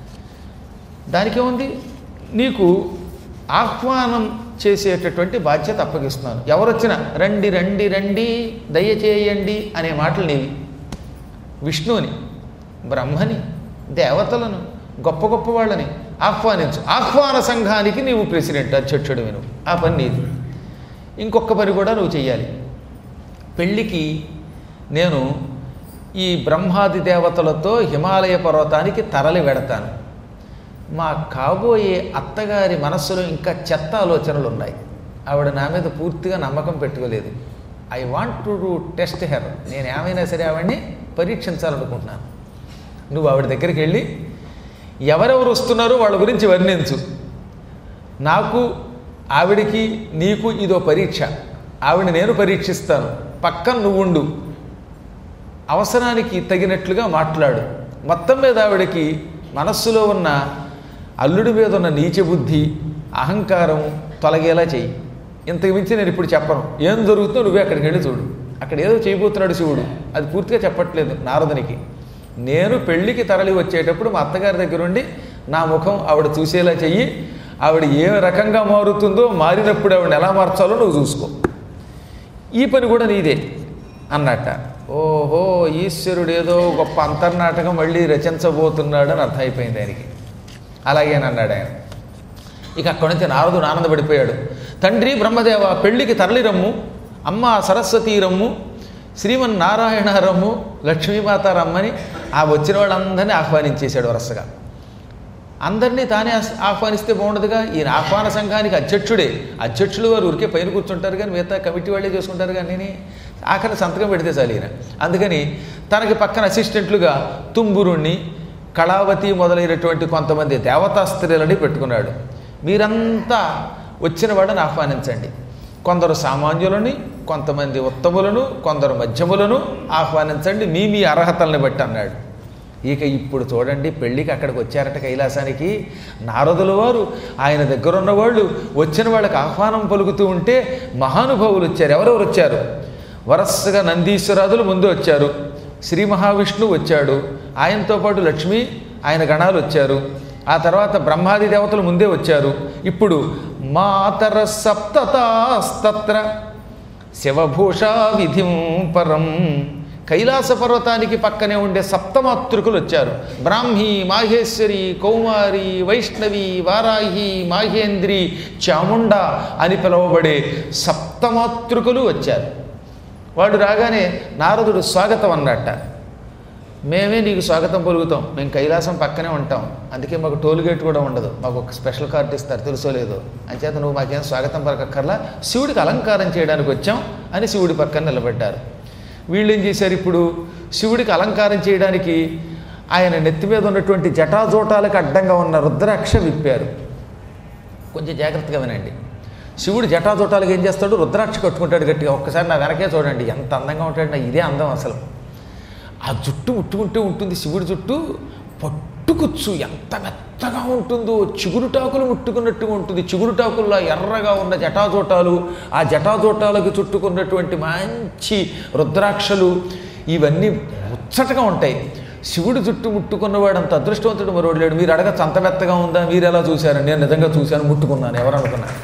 S1: దానికేముంది నీకు ఆహ్వానం చేసేటటువంటి బాధ్యత అప్పగిస్తున్నాను ఎవరొచ్చినా రండి రండి రండి దయచేయండి అనే మాటలు నీవి విష్ణువుని బ్రహ్మని దేవతలను గొప్ప గొప్ప వాళ్ళని ఆహ్వానించు ఆహ్వాన సంఘానికి నీవు ప్రెసిడెంట్ అధ్యక్షుడు విను ఆ పని నీది ఇంకొక పని కూడా నువ్వు చెయ్యాలి పెళ్ళికి నేను ఈ బ్రహ్మాది దేవతలతో హిమాలయ పర్వతానికి తరలి వెడతాను మా కాబోయే అత్తగారి మనస్సులో ఇంకా చెత్త ఆలోచనలు ఉన్నాయి ఆవిడ నా మీద పూర్తిగా నమ్మకం పెట్టుకోలేదు I want to do test her నేను ఏమైనా సరే ఆవిడ్ని పరీక్షించాలనుకుంటున్నాను నువ్వు ఆవిడ దగ్గరికి వెళ్ళి ఎవరెవరు వస్తున్నారో వాళ్ళ గురించి వర్ణించు నాకు ఆవిడికి నీకు ఇదో పరీక్ష ఆవిడ నేను పరీక్షిస్తాను పక్కన నువ్వుండు అవసరానికి తగినట్లుగా మాట్లాడు మొత్తం మీద ఆవిడకి మనస్సులో ఉన్న అల్లుడి మీద ఉన్న నీచ బుద్ధి అహంకారం తొలగేలా చెయ్యి ఇంతకు మించి నేను ఇప్పుడు చెప్పను ఏం జరుగుతుందో నువ్వే అక్కడికి వెళ్ళి చూడు అక్కడ ఏదో చేయబోతున్నాడు శివుడు అది పూర్తిగా చెప్పట్లేదు నారదునికి నేను పెళ్ళికి తరలి వచ్చేటప్పుడు మా అత్తగారి దగ్గర ఉండి నా ముఖం ఆవిడ చూసేలా చెయ్యి ఆవిడ ఏ రకంగా మారుతుందో మారినప్పుడు ఆవిడ ఎలా మార్చాలో నువ్వు చూసుకో ఈ పని కూడా నీదే అన్నట్ట ఓహో ఈశ్వరుడు ఏదో గొప్ప అంతర్నాటకం మళ్ళీ రచించబోతున్నాడు అని అర్థమైపోయింది ఆయనకి అలాగేనన్నాడు ఆయన ఇక అక్కడి నుంచి నారదుడు ఆనందపడిపోయాడు తండ్రి బ్రహ్మదేవ పెళ్ళికి తరలిరమ్ము అమ్మ సరస్వతి రమ్ము శ్రీమన్నారాయణ రమ్ము లక్ష్మీమాత రమ్మని ఆ వచ్చిన వాళ్ళందరినీ ఆహ్వానించేశాడు వరుసగా అందరినీ తానే ఆస్- ఆహ్వానిస్తే బాగుండదుగా ఈయన ఆహ్వాన సంఘానికి అధ్యక్షుడే అధ్యక్షులు వారు ఊరికే పైన కూర్చుంటారు కానీ మిగతా కమిటీ వాళ్ళే చేసుకుంటారు కానీ ఆఖరి సంతకం పెడితే చాలు ఈయన అందుకని తనకి పక్కన అసిస్టెంట్లుగా తుంబురుణ్ణి కళావతి మొదలైనటువంటి కొంతమంది దేవతా స్త్రీలని పెట్టుకున్నాడు మీరంతా వచ్చిన వాళ్ళని ఆహ్వానించండి కొందరు సామాన్యులని కొంతమంది ఉత్తములను కొందరు మధ్యములను ఆహ్వానించండి మీ మీ అర్హతల్ని బట్టి అన్నాడు ఇక ఇప్పుడు చూడండి పెళ్ళికి అక్కడికి వచ్చారట కైలాసానికి నారదుల వారు ఆయన దగ్గర ఉన్న వాళ్ళు వచ్చిన వాళ్ళకి ఆహ్వానం పలుకుతూ ఉంటే మహానుభావులు వచ్చారు ఎవరెవరు వచ్చారు వరసగా నందీశ్వరాదులు ముందు వచ్చారు శ్రీ మహావిష్ణువు వచ్చాడు ఆయనతో పాటు లక్ష్మి ఆయన గణాలు వచ్చారు ఆ తర్వాత బ్రహ్మాది దేవతలు ముందే వచ్చారు ఇప్పుడు మాతర సప్తతాస్తత్ర శివభూషా విధిం పరం కైలాస పర్వతానికి పక్కనే ఉండే సప్తమాతృకులు వచ్చారు బ్రాహ్మి మాహేశ్వరి కౌమారి వైష్ణవి వారాహి మాహేంద్రి చాముండ అని పిలువబడే సప్తమాతృకులు వచ్చారు వాడు రాగానే నారదుడు స్వాగతం అన్నట్ట మేమే నీకు స్వాగతం పలుకుతాం మేము కైలాసం పక్కనే ఉంటాం అందుకే మాకు టోల్ గేట్ కూడా ఉండదు మాకు ఒక స్పెషల్ కార్డు ఇస్తారు తెలుసో లేదో అంచేత నువ్వు మాకేం స్వాగతం పలకక్కర్లా శివుడికి అలంకారం చేయడానికి వచ్చాం అని శివుడి పక్కన నిలబడ్డారు వీళ్ళు ఏం చేశారు ఇప్పుడు శివుడికి అలంకారం చేయడానికి ఆయన నెత్తి మీద ఉన్నటువంటి జటాజోటాలకు అడ్డంగా ఉన్న రుద్రాక్ష విప్పారు కొంచెం జాగ్రత్తగా వినండి శివుడు జటాజోటాలకు ఏం చేస్తాడు రుద్రాక్ష కట్టుకుంటాడు గట్టిగా ఒక్కసారి నా వెనకే చూడండి ఎంత అందంగా ఉంటాడు నా ఇదే అందం అసలు ఆ జుట్టు ముట్టుకుంటే ఉంటుంది శివుడి జుట్టు పట్టుకుచ్చు ఎంత మెత్తగా ఉంటుందో చిగురుటాకులు ముట్టుకున్నట్టుగా ఉంటుంది చిగురుటాకుల్లో ఎర్రగా ఉన్న జటాజోటాలు ఆ జటాజోటాలకు చుట్టుకున్నటువంటి మంచి రుద్రాక్షలు ఇవన్నీ ముచ్చటగా ఉంటాయి శివుడు జుట్టు ముట్టుకున్నవాడు అంత అదృష్టవంతుడు మరోడు లేడు మీరు అడగచ్చు అంత మెత్తగా ఉందా మీరు ఎలా చూశారు నేను నిజంగా చూశాను ముట్టుకున్నాను ఎవరు అనుకున్నాను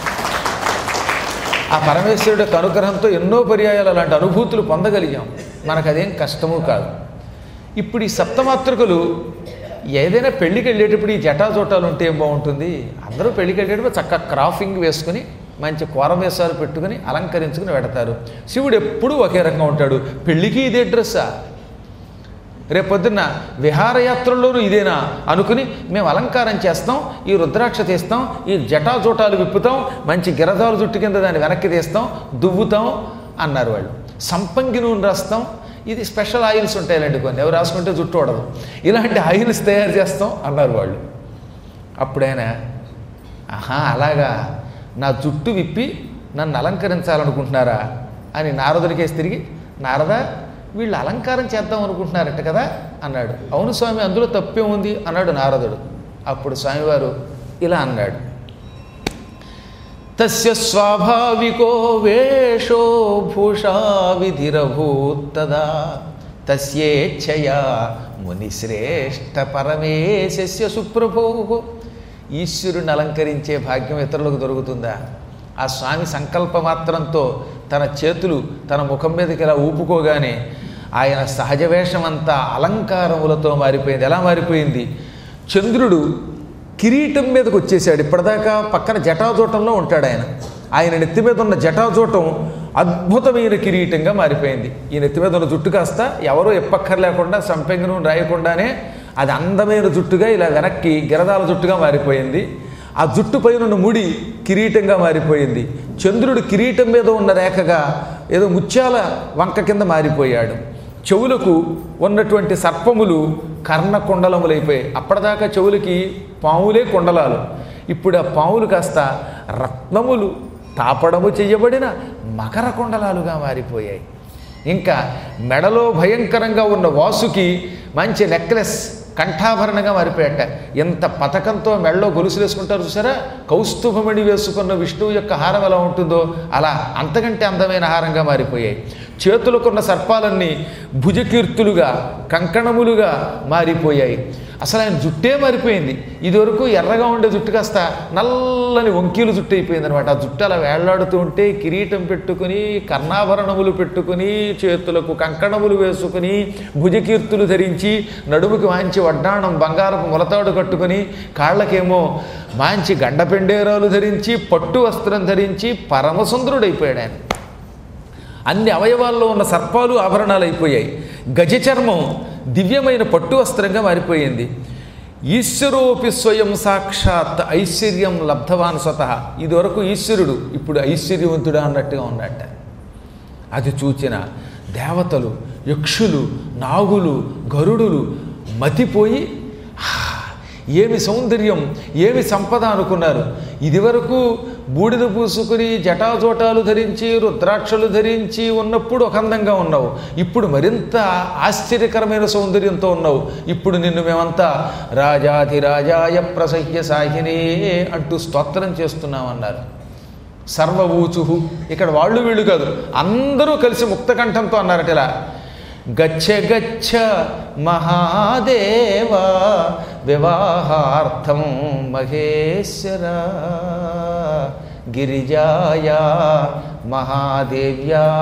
S1: ఆ పరమేశ్వరుడు యొక్క అనుగ్రహంతో ఎన్నో పర్యాయాలు అలాంటి అనుభూతులు పొందగలిగాం మనకు అదేం కష్టము కాదు ఇప్పుడు ఈ సప్తమాతృకలు ఏదైనా పెళ్ళికి వెళ్ళేటప్పుడు ఈ జటాజోటాలు ఉంటే ఏం బాగుంటుంది అందరూ పెళ్ళికి వెళ్ళేటప్పుడు చక్కగా క్రాఫింగ్ వేసుకుని మంచి కూరమేసాలు పెట్టుకుని అలంకరించుకుని పెడతారు శివుడు ఎప్పుడూ ఒకే రకంగా ఉంటాడు పెళ్ళికి ఇదే డ్రెస్సా రేపొద్దున్న విహారయాత్రల్లోనూ ఇదేనా అనుకుని మేము అలంకారం చేస్తాం ఈ రుద్రాక్ష తీస్తాం ఈ జటాజోటాలు విప్పుతాం మంచి గిరదాలు జుట్టు కింద దాన్ని వెనక్కి తీస్తాం దువ్వుతాం అన్నారు వాళ్ళు సంపంగి నూనె రాస్తాం ఇది స్పెషల్ ఆయిల్స్ ఉంటాయిలండి కొన్ని ఎవరు రాసుకుంటే జుట్టు ఓడదు ఇలాంటి ఆయిల్స్ తయారు చేస్తాం అన్నారు వాళ్ళు అప్పుడైనా ఆహా అలాగా నా జుట్టు విప్పి నన్ను అలంకరించాలనుకుంటున్నారా అని నారదుడికేసి తిరిగి నారద వీళ్ళు అలంకారం చేద్దాం అనుకుంటున్నారట కదా అన్నాడు అవును స్వామి అందులో తప్పే ఉంది అన్నాడు నారదుడు అప్పుడు స్వామివారు ఇలా అన్నాడు తస్య స్వాభావికో వేషో భూషా విధిరభూత్తదా తస్యేచ్ఛయా మునిశ్రేష్ఠ పరమేశస్య సుప్రభో ఈశ్వరుని అలంకరించే భాగ్యం ఇతరులకు దొరుకుతుందా ఆ స్వామి సంకల్ప మాత్రంతో తన చేతులు తన ముఖం మీదకి ఇలా ఊపుకోగానే ఆయన సహజ వేషమంతా అలంకారములతో మారిపోయింది ఎలా మారిపోయింది చంద్రుడు కిరీటం మీదకి వచ్చేసాడు ఇప్పటిదాకా పక్కన జటాజూటంలో ఉంటాడు ఆయన ఆయన నెత్తి మీద ఉన్న జటాజూటం అద్భుతమైన కిరీటంగా మారిపోయింది ఈ నెత్తి మీద ఉన్న జుట్టు కాస్త ఎవరో ఎప్పక్కర్లేకుండా సంపెంగను రాయకుండానే అది అందమైన జుట్టుగా ఇలా వెనక్కి గిరదాల జుట్టుగా మారిపోయింది ఆ జుట్టు పైన ఉన్న ముడి కిరీటంగా మారిపోయింది చంద్రుడు కిరీటం మీద ఉన్న రేఖగా ఏదో ముత్యాల వంక కింద మారిపోయాడు చెవులకు ఉన్నటువంటి సర్పములు కర్ణ కుండలములైపోయాయి అప్పటిదాకా చెవులకి పాములే కుండలాలు ఇప్పుడు ఆ పాములు కాస్త రత్నములు తాపడము చేయబడిన మకర కుండలాలుగా మారిపోయాయి ఇంకా మెడలో భయంకరంగా ఉన్న వాసుకి మంచి నెక్లెస్ కంఠాభరణంగా మారిపోయాట ఎంత పథకంతో మెడలో గొలుసులు వేసుకుంటారు చూసారా కౌస్తుభమణి వేసుకున్న విష్ణువు యొక్క హారం ఎలా ఉంటుందో అలా అంతకంటే అందమైన హారంగా మారిపోయాయి చేతులకున్న సర్పాలన్నీ భుజకీర్తులుగా కంకణములుగా మారిపోయాయి అసలు ఆయన జుట్టే మారిపోయింది ఇదివరకు ఎర్రగా ఉండే జుట్టు కాస్త నల్లని వంకీలు జుట్టు అయిపోయింది అనమాట ఆ జుట్టు అలా వేళ్లాడుతూ ఉంటే కిరీటం పెట్టుకుని కర్ణాభరణములు పెట్టుకుని చేతులకు కంకణములు వేసుకుని భుజకీర్తులు ధరించి నడుముకి మంచి వడ్డాణం బంగారపు ములతాడు కట్టుకుని కాళ్ళకేమో మంచి గండపెండేరాలు ధరించి పట్టు వస్త్రం ధరించి పరమసుందరుడైపోయాడు ఆయన అన్ని అవయవాల్లో ఉన్న సర్పాలు ఆభరణాలు అయిపోయాయి గజ చర్మం దివ్యమైన పట్టు వస్త్రంగా మారిపోయింది ఈశ్వరోపి స్వయం సాక్షాత్ ఐశ్వర్యం లబ్ధవాన్ స్వతః ఇదివరకు ఈశ్వరుడు ఇప్పుడు ఐశ్వర్యవంతుడా అన్నట్టుగా ఉన్నట్ట అది చూచిన దేవతలు యక్షులు నాగులు గరుడులు మతిపోయి "హా, ఏమి సౌందర్యం ఏమి సంపద అనుకున్నారు ఇదివరకు బూడిద పూసుకుని జటాజోటాలు ధరించి రుద్రాక్షలు ధరించి ఉన్నప్పుడు ఒక అందంగా ఉన్నావు ఇప్పుడు మరింత ఆశ్చర్యకరమైన సౌందర్యంతో ఉన్నావు ఇప్పుడు నిన్ను మేమంతా రాజాధిరాజాయ ప్రసహ్య సాహినే అంటూ స్తోత్రం చేస్తున్నామన్నారు సర్వఊచుహు ఇక్కడ వాళ్ళు వీళ్ళు కాదు అందరూ కలిసి ముక్తకంఠంతో అన్నారట ఇలా గచ్చ గచ్చ మహాదేవ వివాహార్థం మహేశ్వర గిరిజాయా మహాదేవ్యా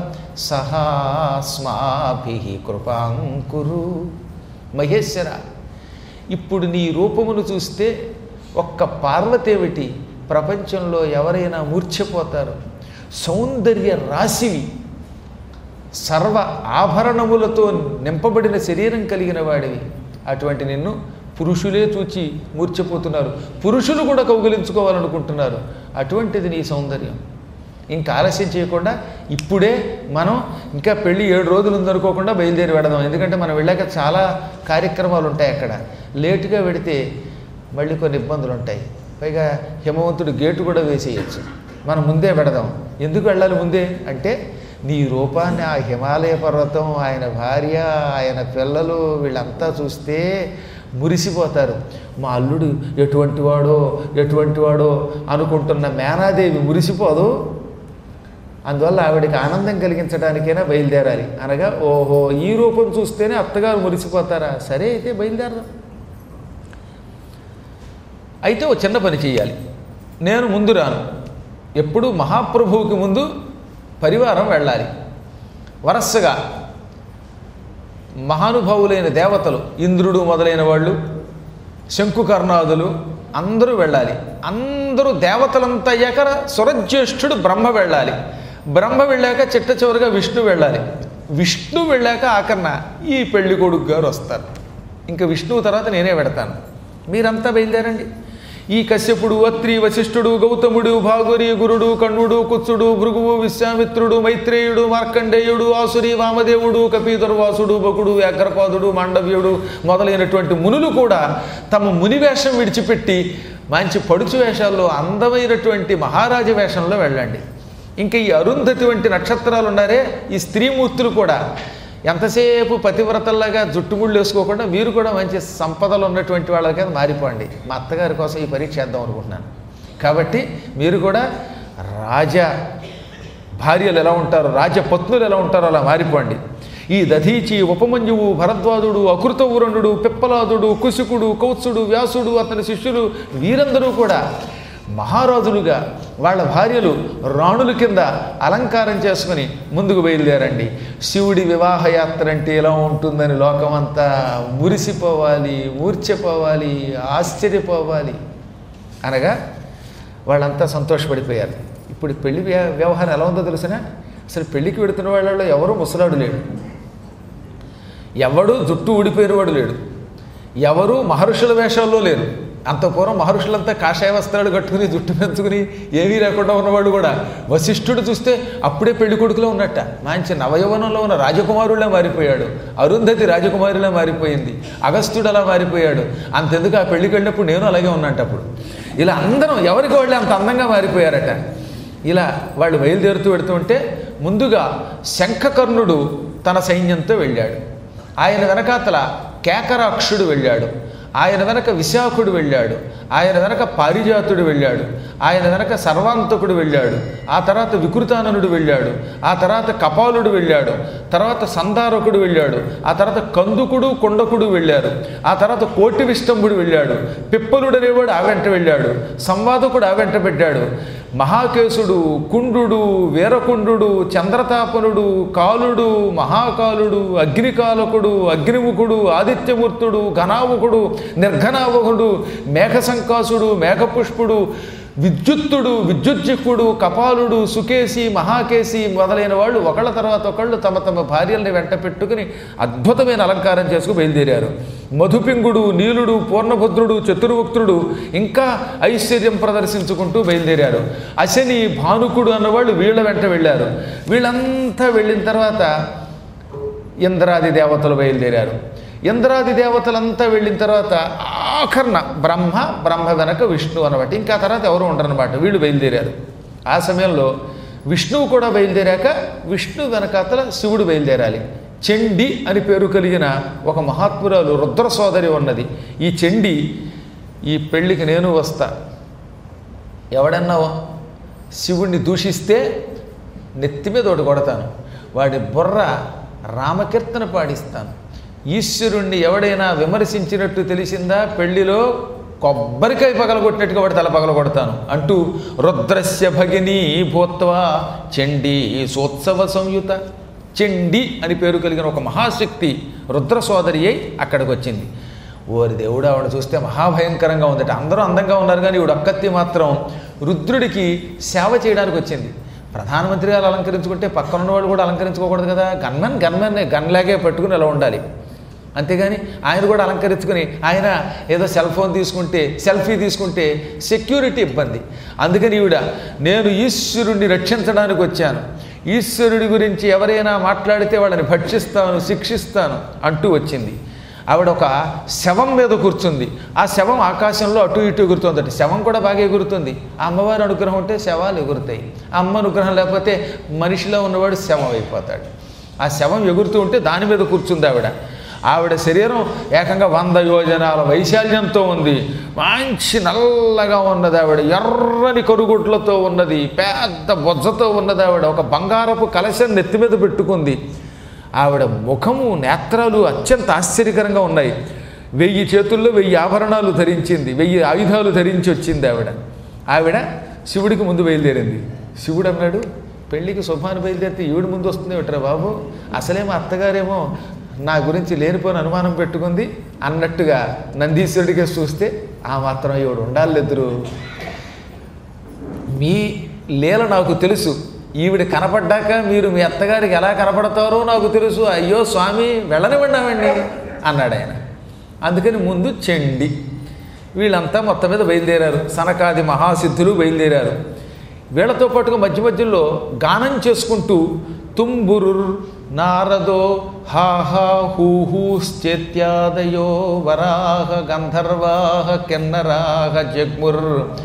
S1: సహాస్మాభి కృపాంకురు మహేశ్వర ఇప్పుడు నీ రూపమును చూస్తే ఒక్క పార్వతేమిటి ప్రపంచంలో ఎవరైనా మూర్ఛపోతారు సౌందర్య రాశివి సర్వ ఆభరణములతో నింపబడిన శరీరం కలిగిన వాడివి అటువంటి నిన్ను పురుషులే చూచి మూర్ఛపోతున్నారు పురుషులు కూడా కౌగిలించుకోవాలనుకుంటున్నారు అటువంటిది నీ సౌందర్యం ఇంకా ఆలస్యం చేయకుండా ఇప్పుడే మనం ఇంకా పెళ్ళి ఏడు రోజులు ఉందనుకోకుండా బయలుదేరి వెడదాం ఎందుకంటే మనం వెళ్ళాక చాలా కార్యక్రమాలు ఉంటాయి అక్కడ లేటుగా వెడితే మళ్ళీ కొన్ని ఇబ్బందులు ఉంటాయి పైగా హిమవంతుడు గేటు కూడా వేసేయచ్చు మనం ముందే పెడదాం ఎందుకు వెళ్ళాలి ముందే అంటే నీ రూపాన్ని ఆ హిమాలయ పర్వతం ఆయన భార్య ఆయన పిల్లలు వీళ్ళంతా చూస్తే మురిసిపోతారు మా అల్లుడు ఎటువంటి వాడో ఎటువంటి వాడో అనుకుంటున్న మేనాదేవి మురిసిపోదు అందువల్ల ఆవిడకి ఆనందం కలిగించడానికైనా బయలుదేరాలి అనగా ఓహో ఈ రూపం చూస్తేనే అత్తగారు మురిసిపోతారా సరే అయితే బయలుదేరదాం అయితే ఓ చిన్న పని చేయాలి నేను ముందు రాను ఎప్పుడు మహాప్రభువుకి ముందు పరివారం వెళ్ళాలి వరసగా మహానుభావులైన దేవతలు ఇంద్రుడు మొదలైన వాళ్ళు శంకుకర్ణాదులు అందరూ వెళ్ళాలి అందరూ దేవతలంతా అయ్యాక సురజ్యేష్ఠుడు బ్రహ్మ వెళ్ళాలి బ్రహ్మ వెళ్ళాక చిట్ట చివరిగా విష్ణు వెళ్ళాలి విష్ణు వెళ్ళాక ఆకర్ణ ఈ పెళ్లి కొడుకు గారు వస్తారు ఇంకా విష్ణువు తర్వాత నేనే పెడతాను మీరంతా బయలుదేరండి ఈ కశ్యపుడు అత్రి వశిష్ఠుడు గౌతముడు భాగురి గురుడు కణ్వుడు కుత్సుడు భృగువు విశ్వామిత్రుడు మైత్రేయుడు మార్కండేయుడు ఆసురి వామదేవుడు కపీదుర్వాసుడు బకుడు వ్యాఘ్రపాదుడు మాండవ్యుడు మొదలైనటువంటి మునులు కూడా తమ ముని వేషం విడిచిపెట్టి మంచి పడుచు వేషాల్లో అందమైనటువంటి మహారాజ వేషంలో వెళ్ళండి ఇంకా ఈ అరుంధతి వంటి నక్షత్రాలు ఉన్నారే ఈ స్త్రీమూర్తులు కూడా ఎంతసేపు పతివ్రతల్లాగా జుట్టుముళ్ళు వేసుకోకుండా మీరు కూడా మంచి సంపదలు ఉన్నటువంటి వాళ్ళకి మారిపోండి మా అత్తగారి కోసం ఈ పరీక్ష చేద్దాం అనుకుంటున్నాను కాబట్టి మీరు కూడా రాజా భార్యలు ఎలా ఉంటారో రాజపత్నులు ఎలా ఉంటారో అలా మారిపోండి ఈ దధీచి ఉపమన్యువు భరద్వాజుడు అకృతవురణుడు పిప్పలాదుడు కుశుకుడు కౌత్సుడు వ్యాసుడు అతని శిష్యులు వీరందరూ కూడా మహారాజులుగా వాళ్ళ భార్యలు రాణుల కింద అలంకారం చేసుకుని ముందుకు బయలుదేరండి శివుడి వివాహయాత్ర అంటే ఎలా ఉంటుందని లోకమంతా మురిసిపోవాలి మూర్ఛపోవాలి ఆశ్చర్యపోవాలి అనగా వాళ్ళంతా సంతోషపడిపోయారు ఇప్పుడు పెళ్లి వ్య- వ్యవహారం ఎలా ఉందో తెలిసిన అసలు పెళ్లికి వెడుతున్న వాళ్ళలో ఎవరు ముసలాడు లేడు ఎవడు జుట్టు ఊడిపోయినవాడు లేడు ఎవరు మహర్షుల వేషాల్లో లేరు అంత పూర్వం మహర్షులంతా కాషాయ వస్త్రాలు కట్టుకుని జుట్టు పెంచుకుని ఏమీ లేకుండా ఉన్నవాడు కూడా వశిష్ఠుడు చూస్తే అప్పుడే పెళ్లి కొడుకులో ఉన్నట్ట మంచి నవయవనంలో ఉన్న రాజకుమారులే మారిపోయాడు అరుంధతి రాజకుమారిలా మారిపోయింది అగస్త్యుడు అలా మారిపోయాడు అంతెందుకు ఆ పెళ్లికి వెళ్ళినప్పుడు నేను అలాగే ఉన్నట్టు అప్పుడు ఇలా అందరం ఎవరికి వాళ్ళు అంత అందంగా మారిపోయారట ఇలా వాళ్ళు బయలుదేరుతూ వెడుతుంటే ముందుగా శంఖకర్ణుడు తన సైన్యంతో వెళ్ళాడు ఆయన వెనకాతల కేకరాక్షుడు వెళ్ళాడు ఆయన వెనక విశాఖుడు వెళ్ళాడు ఆయన వెనక పారిజాతుడు వెళ్ళాడు ఆయన వెనక సర్వాంతకుడు వెళ్ళాడు ఆ తర్వాత వికృతాననుడు వెళ్ళాడు ఆ తర్వాత కపాలుడు వెళ్ళాడు తర్వాత సంధారకుడు వెళ్ళాడు ఆ తర్వాత కందుకుడు కొండకుడు వెళ్ళారు ఆ తర్వాత కోటి విష్టంభుడు వెళ్ళాడు పిప్పలుడు అనేవాడు ఆ వెంట వెళ్ళాడు సంవాదకుడు ఆ వెంట పెట్టాడు మహాకేశుడు కుండు వీరకుండు చంద్రతాపనుడు కాలుడు మహాకాలుడు అగ్నికాలకుడు అగ్నిముఖుడు ఆదిత్యమూర్తుడు ఘనాముఖుడు నిర్ఘనావహుడు మేఘసంకాసుడు మేఘపుష్పుడు విద్యుత్తుడు విద్యుజ్జిక్కుడు కపాలుడు సుకేసి మహాకేసి మొదలైన వాళ్ళు ఒకళ్ళ తర్వాత ఒకళ్ళు తమ తమ భార్యల్ని వెంట పెట్టుకుని అద్భుతమైన అలంకారం చేసుకు బయలుదేరారు మధుపింగుడు నీలుడు పూర్ణభద్రుడు చతుర్వక్తుడు ఇంకా ఐశ్వర్యం ప్రదర్శించుకుంటూ బయలుదేరారు అశని భానుకుడు అన్నవాళ్ళు వీళ్ళ వెంట వెళ్ళారు వీళ్ళంతా వెళ్ళిన తర్వాత ఇంద్రాది దేవతలు బయలుదేరారు ఇంద్రాది దేవతలంతా వెళ్ళిన తర్వాత ఆఖరణ బ్రహ్మ బ్రహ్మ వెనక విష్ణు అనమాట ఇంకా తర్వాత ఎవరు ఉండరనమాట వీళ్ళు బయలుదేరారు ఆ సమయంలో విష్ణువు కూడా బయలుదేరాక విష్ణు వెనకాతల శివుడు బయలుదేరాలి చండి అని పేరు కలిగిన ఒక మహాత్మురాలు రుద్ర సోదరి ఉన్నది ఈ చండి ఈ పెళ్ళికి నేను వస్తా ఎవడన్నా శివుణ్ణి దూషిస్తే నెత్తి మీద ఒకటి కొడతాను వాడి బుర్ర రామకీర్తన పాడిస్తాను ఈశ్వరుణ్ణి ఎవడైనా విమర్శించినట్టు తెలిసిందా పెళ్లిలో కొబ్బరికాయ పగలగొట్టినట్టుగా వాడి తల పగలగొడతాను అంటూ రుద్రస్య భగిని భూత్వా చండీ సోత్సవ సంయుత చండి అని పేరు కలిగిన ఒక మహాశక్తి రుద్ర సోదరి అయి అక్కడికి వచ్చింది ఓరి దేవుడు ఆవిడ చూస్తే మహాభయంకరంగా ఉందట అందరూ అందంగా ఉన్నారు కానీ ఈవిడ ఒక్కత్తి మాత్రం రుద్రుడికి సేవ చేయడానికి వచ్చింది ప్రధానమంత్రి గారు అలంకరించుకుంటే పక్కన ఉన్నవాళ్ళు కూడా అలంకరించుకోకూడదు కదా గన్మెన్ గన్మెన్ గన్లాగే పట్టుకుని అలా ఉండాలి అంతేగాని ఆయన కూడా అలంకరించుకుని ఆయన ఏదో సెల్ ఫోన్ తీసుకుంటే సెల్ఫీ తీసుకుంటే సెక్యూరిటీ ఇబ్బంది అందుకని ఈవిడ నేను ఈశ్వరుణ్ణి రక్షించడానికి వచ్చాను ఈశ్వరుడి గురించి ఎవరైనా మాట్లాడితే వాళ్ళని భక్షిస్తాను శిక్షిస్తాను అంటూ వచ్చింది ఆవిడ ఒక శవం మీద కూర్చుంది ఆ శవం ఆకాశంలో అటు ఇటు ఎగురుతుందట శవం కూడా బాగా ఎగురుతుంది ఆ అమ్మవారి అనుగ్రహం ఉంటే శవాలు ఎగురుతాయి ఆ అమ్మ అనుగ్రహం లేకపోతే మనిషిలో ఉన్నవాడు శవం అయిపోతాడు ఆ శవం ఎగురుతూ ఉంటే దాని మీద కూర్చుంది ఆవిడ ఆవిడ శరీరం ఏకంగా వంద యోజనాల వైశాల్యంతో ఉంది మంచి నల్లగా ఉన్నది ఆవిడ ఎర్రని కరుగుడ్లతో ఉన్నది పెద్ద బొజ్జతో ఉన్నది ఆవిడ ఒక బంగారపు కలశం నెత్తి మీద పెట్టుకుంది ఆవిడ ముఖము నేత్రాలు అత్యంత ఆశ్చర్యకరంగా ఉన్నాయి వెయ్యి చేతుల్లో వెయ్యి ఆభరణాలు ధరించింది వెయ్యి ఆయుధాలు ధరించి వచ్చింది ఆవిడ ఆవిడ శివుడికి ముందు బయలుదేరింది శివుడు అన్నాడు పెళ్ళికి శుభాన్ని బయలుదేరితే ఈవిడ ముందు వస్తుంది ఏమిట్రా బాబు అసలే మా అత్తగారేమో నా గురించి లేనిపోని అనుమానం పెట్టుకుంది అన్నట్టుగా నందీశ్వరుడికి చూస్తే ఆ మాత్రం ఈవిడ ఉండాలి ఎదురు మీ లీల నాకు తెలుసు ఈవిడ కనపడ్డాక మీరు మీ అత్తగారికి ఎలా కనపడతారో నాకు తెలుసు అయ్యో స్వామి వెళ్ళనివ్వండి అన్నాడు ఆయన అందుకని ముందు చెండి వీళ్ళంతా మొత్తం మీద బయలుదేరారు సనకాది మహాసిద్ధులు బయలుదేరారు వీళ్ళతో పాటుగా మధ్య మధ్యలో గానం చేసుకుంటూ తుంబురుర్ నారదో హాహా హూహూశ్చేత్యాదయో వరాహ గంధర్వాహ కిన్నరాహ జగ్ముర్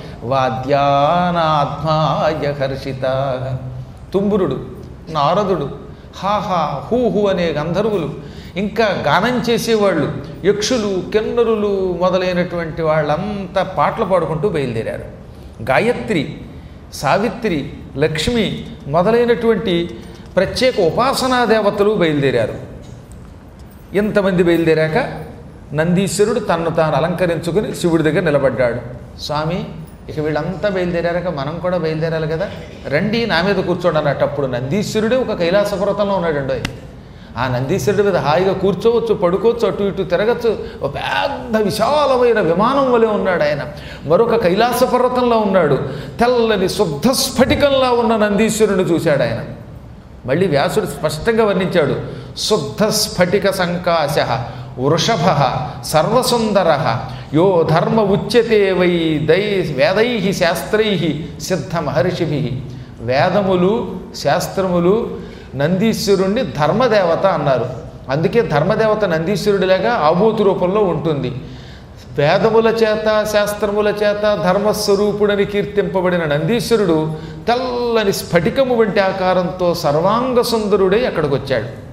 S1: వాద్యానాత్మాయ హర్షిత తుంబురుడు నారదుడు హాహా హూహు అనే గంధర్వులు ఇంకా గానం చేసేవాళ్ళు యక్షులు కిన్నరులు మొదలైనటువంటి వాళ్ళంతా పాటలు పాడుకుంటూ బయలుదేరారు గాయత్రి సావిత్రి లక్ష్మి మొదలైనటువంటి ప్రత్యేక ఉపాసనా దేవతలు బయలుదేరారు ఇంతమంది బయలుదేరాక నందీశ్వరుడు తన్ను తాను అలంకరించుకుని శివుడి దగ్గర నిలబడ్డాడు స్వామి ఇక వీళ్ళంతా బయలుదేరాక మనం కూడా బయలుదేరాలి కదా రండి నా మీద కూర్చోండి అన్నట్టు అప్పుడు నందీశ్వరుడే ఒక కైలాస పర్వతంలో ఉన్నాడండి ఆ నందీశ్వరుడి మీద హాయిగా కూర్చోవచ్చు పడుకోవచ్చు అటు ఇటు తిరగచ్చు ఒక పెద్ద విశాలమైన విమానం వలె ఉన్నాడు ఆయన మరొక కైలాస పర్వతంలో ఉన్నాడు తెల్లని శుద్ధ స్ఫటికంలా ఉన్న నందీశ్వరుని చూశాడు ఆయన మళ్ళీ వ్యాసుడు స్పష్టంగా వర్ణించాడు శుద్ధ స్ఫటిక సంకాశ వృషభ సర్వసుందర యో ధర్మ ఉచ్యతే వై దై వేదై శాస్త్రై సిద్ధ మహర్షిభి వేదములు శాస్త్రములు నందీశ్వరుణ్ణి ధర్మదేవత అన్నారు అందుకే ధర్మదేవత నందీశ్వరుడిలాగా ఆభూతి రూపంలో ఉంటుంది వేదముల చేత శాస్త్రముల చేత ధర్మస్వరూపుడని కీర్తింపబడిన నందీశ్వరుడు తెల్లని స్ఫటికము వంటి ఆకారంతో సర్వాంగ సుందరుడై అక్కడికి వచ్చాడు